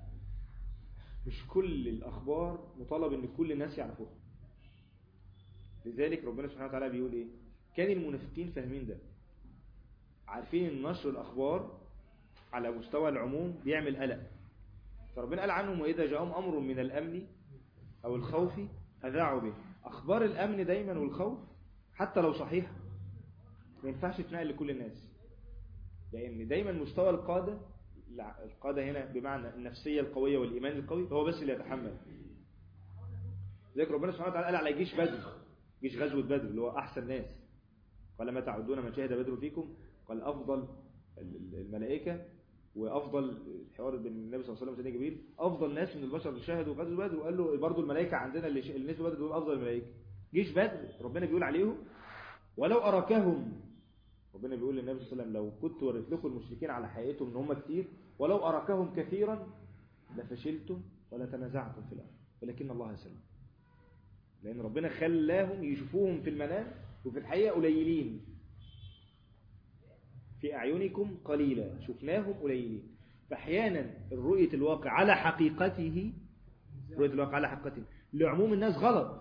B: مش كل الاخبار مطالب ان كل الناس يعرفوها لذلك ربنا سبحانه وتعالى بيقول ايه كان المنافقين فاهمين ده عارفين ان نشر الاخبار على مستوى العموم بيعمل قلق فربنا قال عنهم واذا جاءهم امر من الامن او الخوف اذاعوا به اخبار الامن دايما والخوف حتى لو صحيحه ما ينفعش تنقل لكل الناس لان دايما مستوى القاده الع- القاده هنا بمعنى النفسيه القويه والايمان القوي هو بس اللي يتحمل ذلك ربنا سبحانه وتعالى قال على جيش بدر جيش غزوه بدر اللي هو احسن ناس قال ما تعدون من شهد بدر فيكم قال افضل ال- ال- الملائكه وافضل الحوار بين النبي صلى الله عليه وسلم وسيدنا جبريل افضل ناس من البشر اللي شهدوا غزوه بدر وقال له برضه الملائكه عندنا اللي ش- اللي نزلوا بدر دول افضل الملائكه جيش بدر ربنا بيقول عليهم ولو اراكهم ربنا بيقول للنبي صلى الله عليه وسلم لو كنت وريت لكم المشركين على حقيقتهم ان هم كتير ولو اراكهم كثيرا لفشلتم ولا تنازعتم في الامر ولكن الله سلم لان ربنا خلاهم يشوفوهم في المنام وفي الحقيقه قليلين في اعينكم قليلا شفناهم قليلين فاحيانا رؤيه الواقع على حقيقته رؤيه الواقع على حقيقته لعموم الناس غلط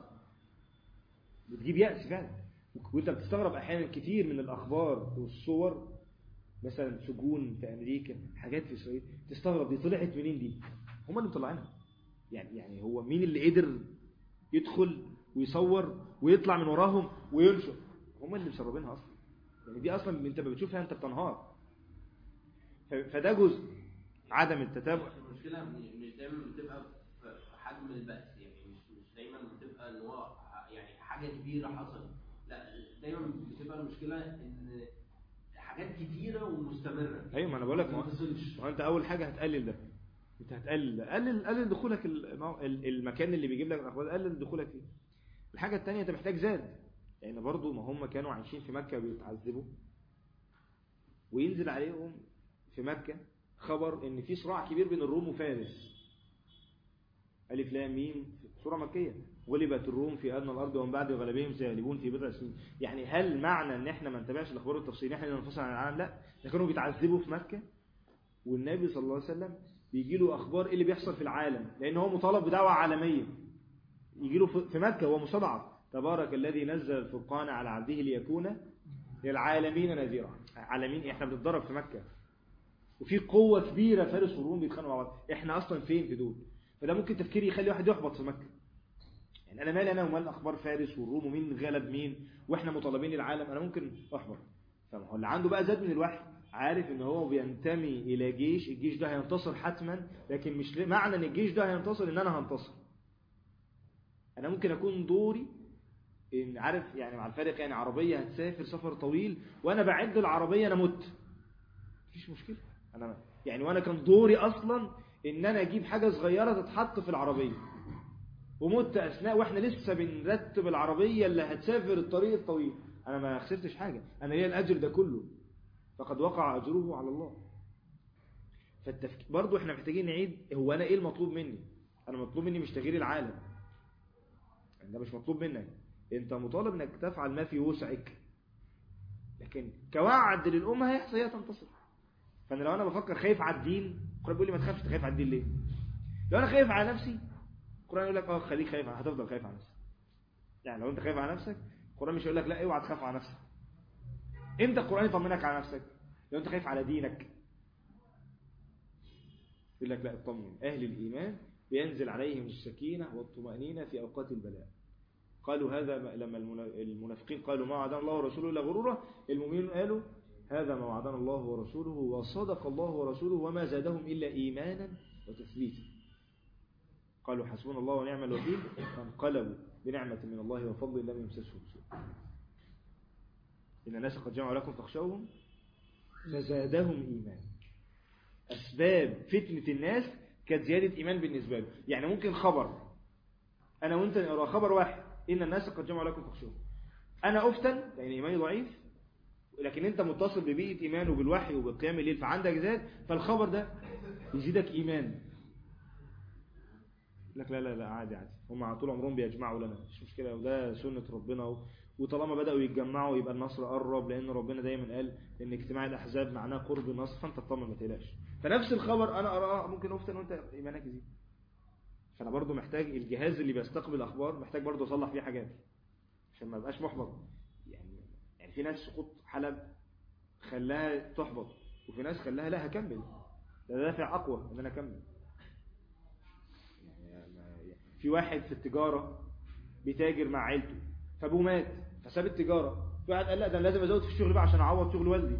B: بتجيب يأس فعلا وانت بتستغرب احيانا كتير من الاخبار والصور مثلا سجون في امريكا حاجات في اسرائيل تستغرب دي طلعت منين دي هم اللي مطلعينها يعني يعني هو مين اللي قدر يدخل ويصور ويطلع من وراهم وينشر هم اللي مسربينها اصلا يعني دي اصلا انت ما بتشوفها انت بتنهار ف- فده جزء عدم التتابع
F: المشكلة م- مش دايما بتبقى في حجم البأس يعني مش مش دايما بتبقى ان هو ح- يعني حاجة كبيرة حصلت لا دايما بتبقى المشكلة ان حاجات كتيرة ومستمرة
B: ايوه ما انا بقول لك ما
F: ما
B: هو-
F: تفصلش
B: ما هو انت اول حاجه هتقلل ده انت هتقلل ده. قلل قلل دخولك المو- ال- المكان اللي بيجيب لك الاخبار قلل دخولك فيه الحاجه الثانيه انت محتاج زاد لان برضو ما هم كانوا عايشين في مكه بيتعذبوا وينزل عليهم في مكه خبر ان في صراع كبير بين الروم وفارس الف لام ميم سوره مكيه غلبت الروم في ادنى الارض ومن بعد غلبهم سيغلبون في بضع سنين يعني هل معنى ان احنا ما نتابعش الاخبار والتفصيل احنا ننفصل عن العالم لا ده كانوا بيتعذبوا في مكه والنبي صلى الله عليه وسلم بيجي له اخبار ايه اللي بيحصل في العالم لان هو مطالب بدعوه عالميه يجي له في في مكه هو مستضعف تبارك الذي نزل الفرقان على عبده ليكون للعالمين نذيرا عالمين احنا بنتدرب في مكه وفي قوه كبيره فارس والروم بيتخانقوا مع بعض احنا اصلا فين في دول فده ممكن تفكير يخلي واحد يحبط في مكه يعني انا مالي انا ومال اخبار فارس والروم ومين غلب مين واحنا مطالبين العالم انا ممكن احبط فما هو اللي عنده بقى زاد من الوحي عارف ان هو بينتمي الى جيش الجيش ده هينتصر حتما لكن مش ل- معنى ان الجيش ده هينتصر ان انا هنتصر انا ممكن اكون دوري ان عارف يعني مع الفارق يعني عربيه هتسافر سفر طويل وانا بعد العربيه انا مت مفيش مشكله انا يعني وانا كان دوري اصلا ان انا اجيب حاجه صغيره تتحط في العربيه ومت اثناء واحنا لسه بنرتب العربيه اللي هتسافر الطريق الطويل انا ما خسرتش حاجه انا ليا الاجر ده كله فقد وقع اجره على الله فالتفكير برضه احنا محتاجين نعيد هو انا ايه المطلوب مني انا مطلوب مني مش تغيير العالم يعني ده مش مطلوب منك انت مطالب انك تفعل ما في وسعك لكن كوعد للامه هيحصل هي تنتصر فانا لو انا بفكر خايف على الدين القران بيقول لي ما تخافش أنت خايف على الدين ليه لو انا خايف على نفسي القران يقول لك اه خليك خايف هتفضل خايف على نفسك يعني لو انت خايف على نفسك القران مش هيقول لك لا اوعى تخاف على نفسك امتى القران يطمنك على نفسك لو انت خايف على دينك يقول لك لا اطمن اهل الايمان بينزل عليهم السكينه والطمانينه في اوقات البلاء قالوا هذا ما- لما المنا- المنافقين قالوا ما وعدنا الله ورسوله الا غرورا المؤمنون قالوا هذا ما وعدنا الله ورسوله وصدق الله ورسوله وما زادهم الا ايمانا وتثبيتا قالوا حسبنا الله ونعم الوكيل فانقلبوا بنعمة من الله وفضل لم يمسسهم سوء إن الناس قد جمعوا لكم فاخشوهم فزادهم إيمان أسباب فتنة الناس كانت زيادة إيمان بالنسبة له يعني ممكن خبر أنا وأنت نقرأ خبر واحد إن الناس قد جمعوا لكم فاخشوهم أنا أفتن لأن إيماني ضعيف لكن أنت متصل ببيئة إيمان وبالوحي وبقيام الليل فعندك زاد فالخبر ده يزيدك إيمان لك لا لا لا عادي عادي هم على طول عمرهم بيجمعوا لنا مش مشكلة وده سنة ربنا و... وطالما بدأوا يتجمعوا يبقى النصر قرب لأن ربنا دايما قال إن اجتماع الأحزاب معناه قرب النصر فأنت تطمن ما تقلقش فنفس الخبر أنا أراه ممكن أفتن وأنت إيمانك يزيد فأنا برضو محتاج الجهاز اللي بيستقبل الأخبار محتاج برضو أصلح فيه حاجات عشان ما يبقاش محبط يعني يعني في ناس سقوط حلب خلاها تحبط وفي ناس خلاها لا هكمل ده دافع اقوى ان انا اكمل يعني ما- في واحد في التجارة بيتاجر مع عيلته فابوه مات فساب التجارة في واحد قال لا ده أنا لازم ازود في الشغل بقى عشان اعوض شغل والدي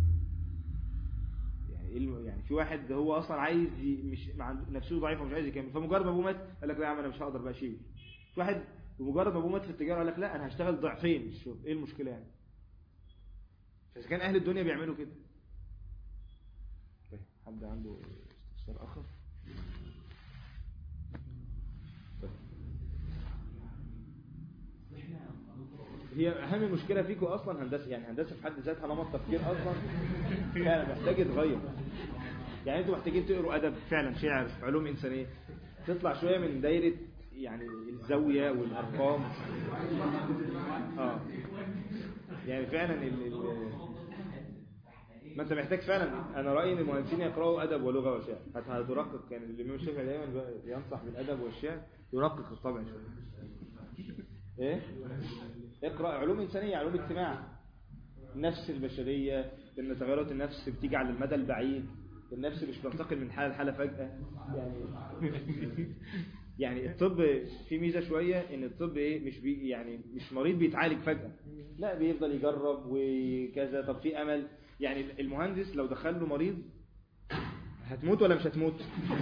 B: يعني إيه الم- يعني في واحد هو اصلا عايز ي- مش مع نفسه ضعيفه ومش عايز يكمل فمجرد ما ابوه مات قال لك لا يا عم انا مش هقدر بقى اشيل في واحد بمجرد ما ابوه مات في التجاره قال لك لا انا هشتغل ضعفين الشغل ايه المشكله يعني فاذا كان اهل الدنيا بيعملوا كده طيب حد عنده استفسار اخر طيب. هي اهم مشكله فيكم اصلا هندسه يعني هندسه في حد ذاتها نمط تفكير اصلا فعلا محتاج يتغير يعني انتوا محتاجين تقروا ادب فعلا شعر علوم انسانيه تطلع شويه من دايره يعني الزاويه والارقام اه يعني فعلا ال ال ما انت محتاج فعلا انا رايي ان المهندسين يقراوا ادب ولغه وشعر هت- هترقق يعني الامام الشافعي دايما بقى ينصح بالادب والشعر يرقق الطبع شويه ايه اقرا علوم انسانيه علوم اجتماع النفس البشريه ان تغيرات النفس بتيجي على المدى البعيد النفس مش بتنتقل من حاله لحاله فجاه يعني يعني الطب في ميزه شويه ان الطب ايه مش بي يعني مش مريض بيتعالج فجاه لا بيفضل يجرب وكذا طب في امل يعني المهندس لو دخل له مريض هتموت ولا مش هتموت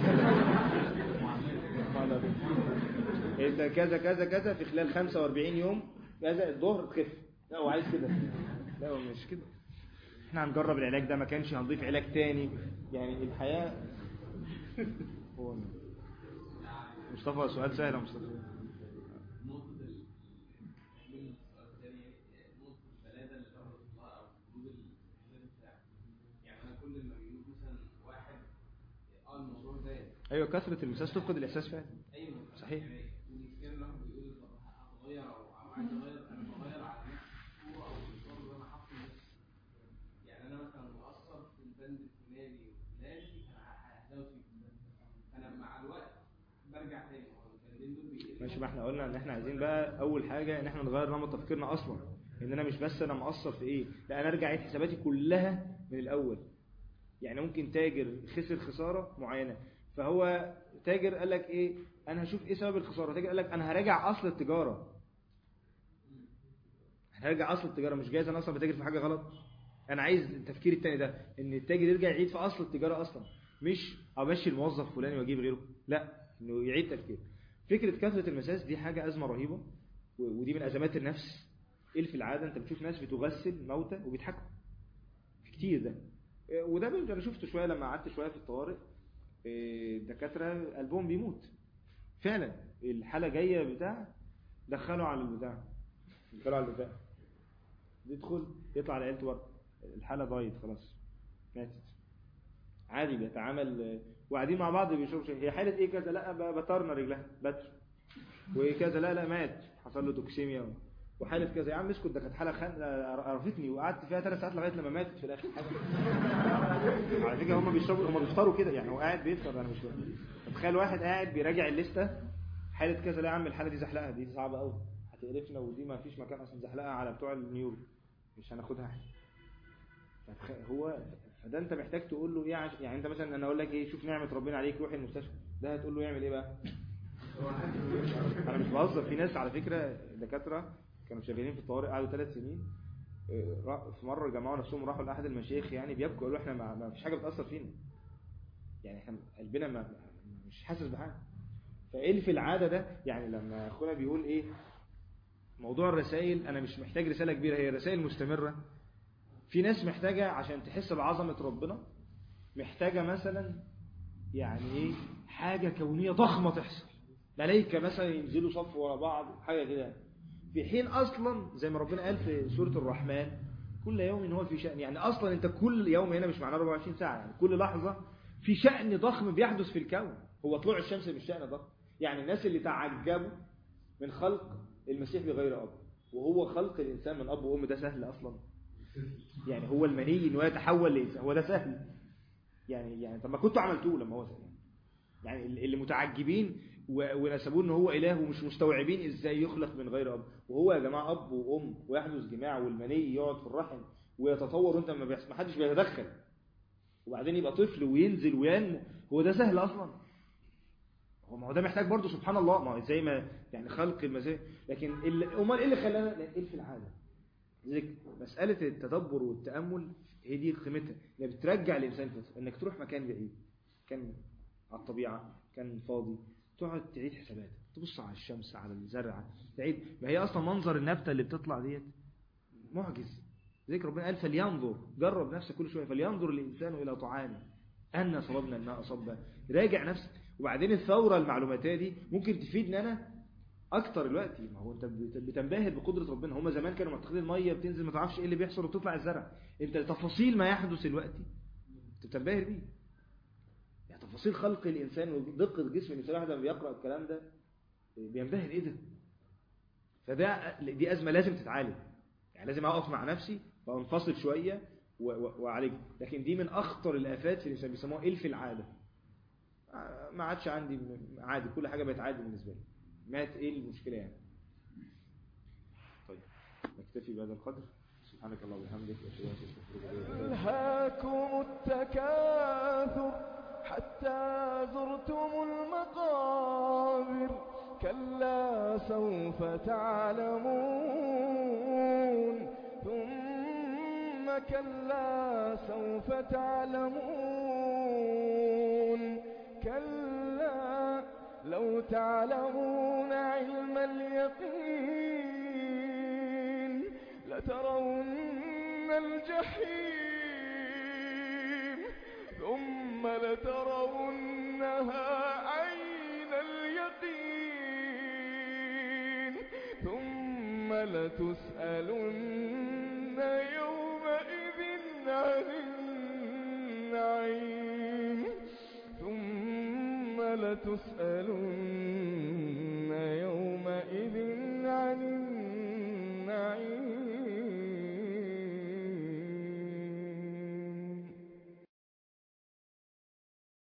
B: انت كذا كذا كذا في خلال 45 يوم كذا الظهر تخف لا هو عايز كده لا هو مش كده احنا هنجرب العلاج ده ما كانش هنضيف علاج تاني يعني الحياة هو مصطفى سؤال سهل يا مصطفى
A: نقطة ال من السؤال الثاني نقطة البلادة اللي تعرض الله أو وجود الإحساس بتاعه يعني أنا كل ما بيموت مثلا واحد اه الموضوع زاد
B: ايوه كثرة المساس تفقد الاحساس فعلا
A: أيوه
B: صحيح.
A: يعني والمشكلة الواحد بيقول طب هتغير أو أو عايز أغير أنا بغير على نفسي أو الشغل اللي أنا حاطه لنفسي يعني أنا مثلا مقصر في البند الفلاني والفلاني أنا هزود في البند أنا مع الوقت برجع تاني ما هو البندين دول بيقلوا
B: ماشي ما احنا قلنا ان احنا عايزين بقى اول حاجة ان احنا نغير نمط تفكيرنا اصلا ان انا مش بس انا مقصر في ايه لا انا ارجع اعيد حساباتي كلها من الاول يعني ممكن تاجر خسر خسارة معينة فهو تاجر قال لك ايه انا هشوف ايه سبب الخسارة تاجر قال لك انا هراجع اصل التجارة هرجع اصل التجارة مش جايز انا اصلا بتاجر في حاجة غلط انا عايز التفكير التاني ده ان التاجر يرجع يعيد في اصل التجارة اصلا مش امشي الموظف فلاني واجيب غيره لا انه يعيد تفكير فكرة كثرة المساس دي حاجة ازمة رهيبة و- ودي من ازمات النفس ايه في العادة انت بتشوف ناس بتغسل موتى وبيضحكوا كتير ده إيه، وده بقى انا شفته شوية لما قعدت شوية في الطوارئ إيه، الدكاترة قلبهم بيموت فعلا الحالة جاية بتاع دخلوا على البتاع دخلوا على البتاع يدخل يطلع لعيلته بره الحالة ضايت خلاص ماتت عادي بيتعامل وقاعدين مع بعض بيشوفوا شيء. هي حالة ايه كذا لا ب- بطرنا رجلها بتر وكذا لا لا مات حصل له توكسيميا وحالة كذا يا عم اسكت ده كانت حالة خان قرفتني وقعدت فيها ثلاث ساعات لغاية لما ماتت في الآخر على فكرة هم بيشربوا هم بيفطروا كده يعني هو قاعد بيفطر انا مش فاهم تخيل واحد قاعد بيراجع الليستة حالة كذا لا يا عم الحالة دي زحلقة دي صعبة قوي هتقرفنا ودي ما فيش مكان اصلا زحلقة على بتوع النيورو مش هناخدها احنا فتخ- هو فده انت محتاج تقول له ايه عش... يعني انت مثلا انا اقول لك ايه شوف نعمة ربنا عليك روح المستشفى ده هتقول له يعمل ايه بقى انا مش بهزر في ناس على فكرة دكاترة كانوا شغالين في الطوارئ قعدوا ثلاث سنين اه، را- في مرة جمعوا نفسهم راحوا لأحد المشايخ يعني بيبكوا قالوا احنا ما, ما فيش حاجة بتأثر فينا يعني احنا قلبنا ما ما- مش حاسس بحاجة فايه في العادة ده يعني لما اخونا بيقول ايه موضوع الرسائل انا مش محتاج رسالة كبيرة هي رسائل مستمرة في ناس محتاجة عشان تحس بعظمة ربنا محتاجة مثلا يعني ايه حاجة كونية ضخمة تحصل ملائكة مثلا ينزلوا صف ورا بعض حاجة كده في حين اصلا زي ما ربنا قال في سورة الرحمن كل يوم هو في شأن يعني اصلا انت كل يوم هنا مش معناه 24 ساعة يعني كل لحظة في شأن ضخم بيحدث في الكون هو طلوع الشمس مش شأن ضخم يعني الناس اللي تعجبوا من خلق المسيح بغير أب وهو خلق الإنسان من أب وأم ده سهل أصلا يعني هو المني إنه يتحول لإنسان هو ده سهل يعني يعني طب ما كنتوا عملتوه لما هو سهل يعني اللي متعجبين و- ونسبوه ان هو اله ومش مستوعبين ازاي يخلق من غير اب وهو يا جماعه اب وام ويحدث جماع والمني يقعد في الرحم ويتطور وانت ما بيحصل ما حدش بيتدخل وبعدين يبقى طفل وينزل وينمو هو ده سهل اصلا هو ما هو ده محتاج برضه سبحان الله ما هو زي ما يعني خلق المزايا لكن ال- امال ايه اللي خلانا ايه في العاده لذلك مساله التدبر والتامل هي دي قيمتها انها بترجع الانسان فطرة. انك تروح مكان بعيد كان على الطبيعه كان فاضي تقعد تعيد حساباتك تبص على الشمس على الزرع تعيد ما هي اصلا منظر النبته اللي بتطلع ديت معجز ذكر ربنا قال فلينظر جرب نفسك كل شويه فلينظر الانسان الى طعامه أن صببنا الماء صبا راجع نفسك وبعدين الثورة المعلوماتية دي ممكن تفيدني أنا أكتر دلوقتي ما هو أنت بت- بتنبهر بقدرة ربنا هما زمان كانوا معتقدين المية بتنزل ما تعرفش إيه اللي بيحصل وبتطلع الزرع أنت تفاصيل ما يحدث دلوقتي أنت بتنبهر بيه يعني تفاصيل خلق الإنسان ودقة جسم الإنسان الواحد لما بيقرأ الكلام ده بينبهر إيه ده فده دي أزمة لازم تتعالج يعني لازم أقف مع نفسي وأنفصل شوية و- و- وأعالج لكن دي من أخطر الآفات في الإنسان بيسموها إلف العادة آه، ما عادش عندي م- عادي كل حاجة بقت عادي بالنسبة لي مات إيه المشكلة يعني طيب نكتفي بهذا القدر سبحانك اللهم وبحمدك أشهد أن لا إله إلا أنت
G: ألهاكم التكاثر حتى زرتم المقابر كلا سوف تعلمون ثم كلا سوف تعلمون كلا لو تعلمون علم اليقين لترون الجحيم ثم لترونها عين اليقين ثم لتسألن يومئذ عن النعيم ثم لتسألن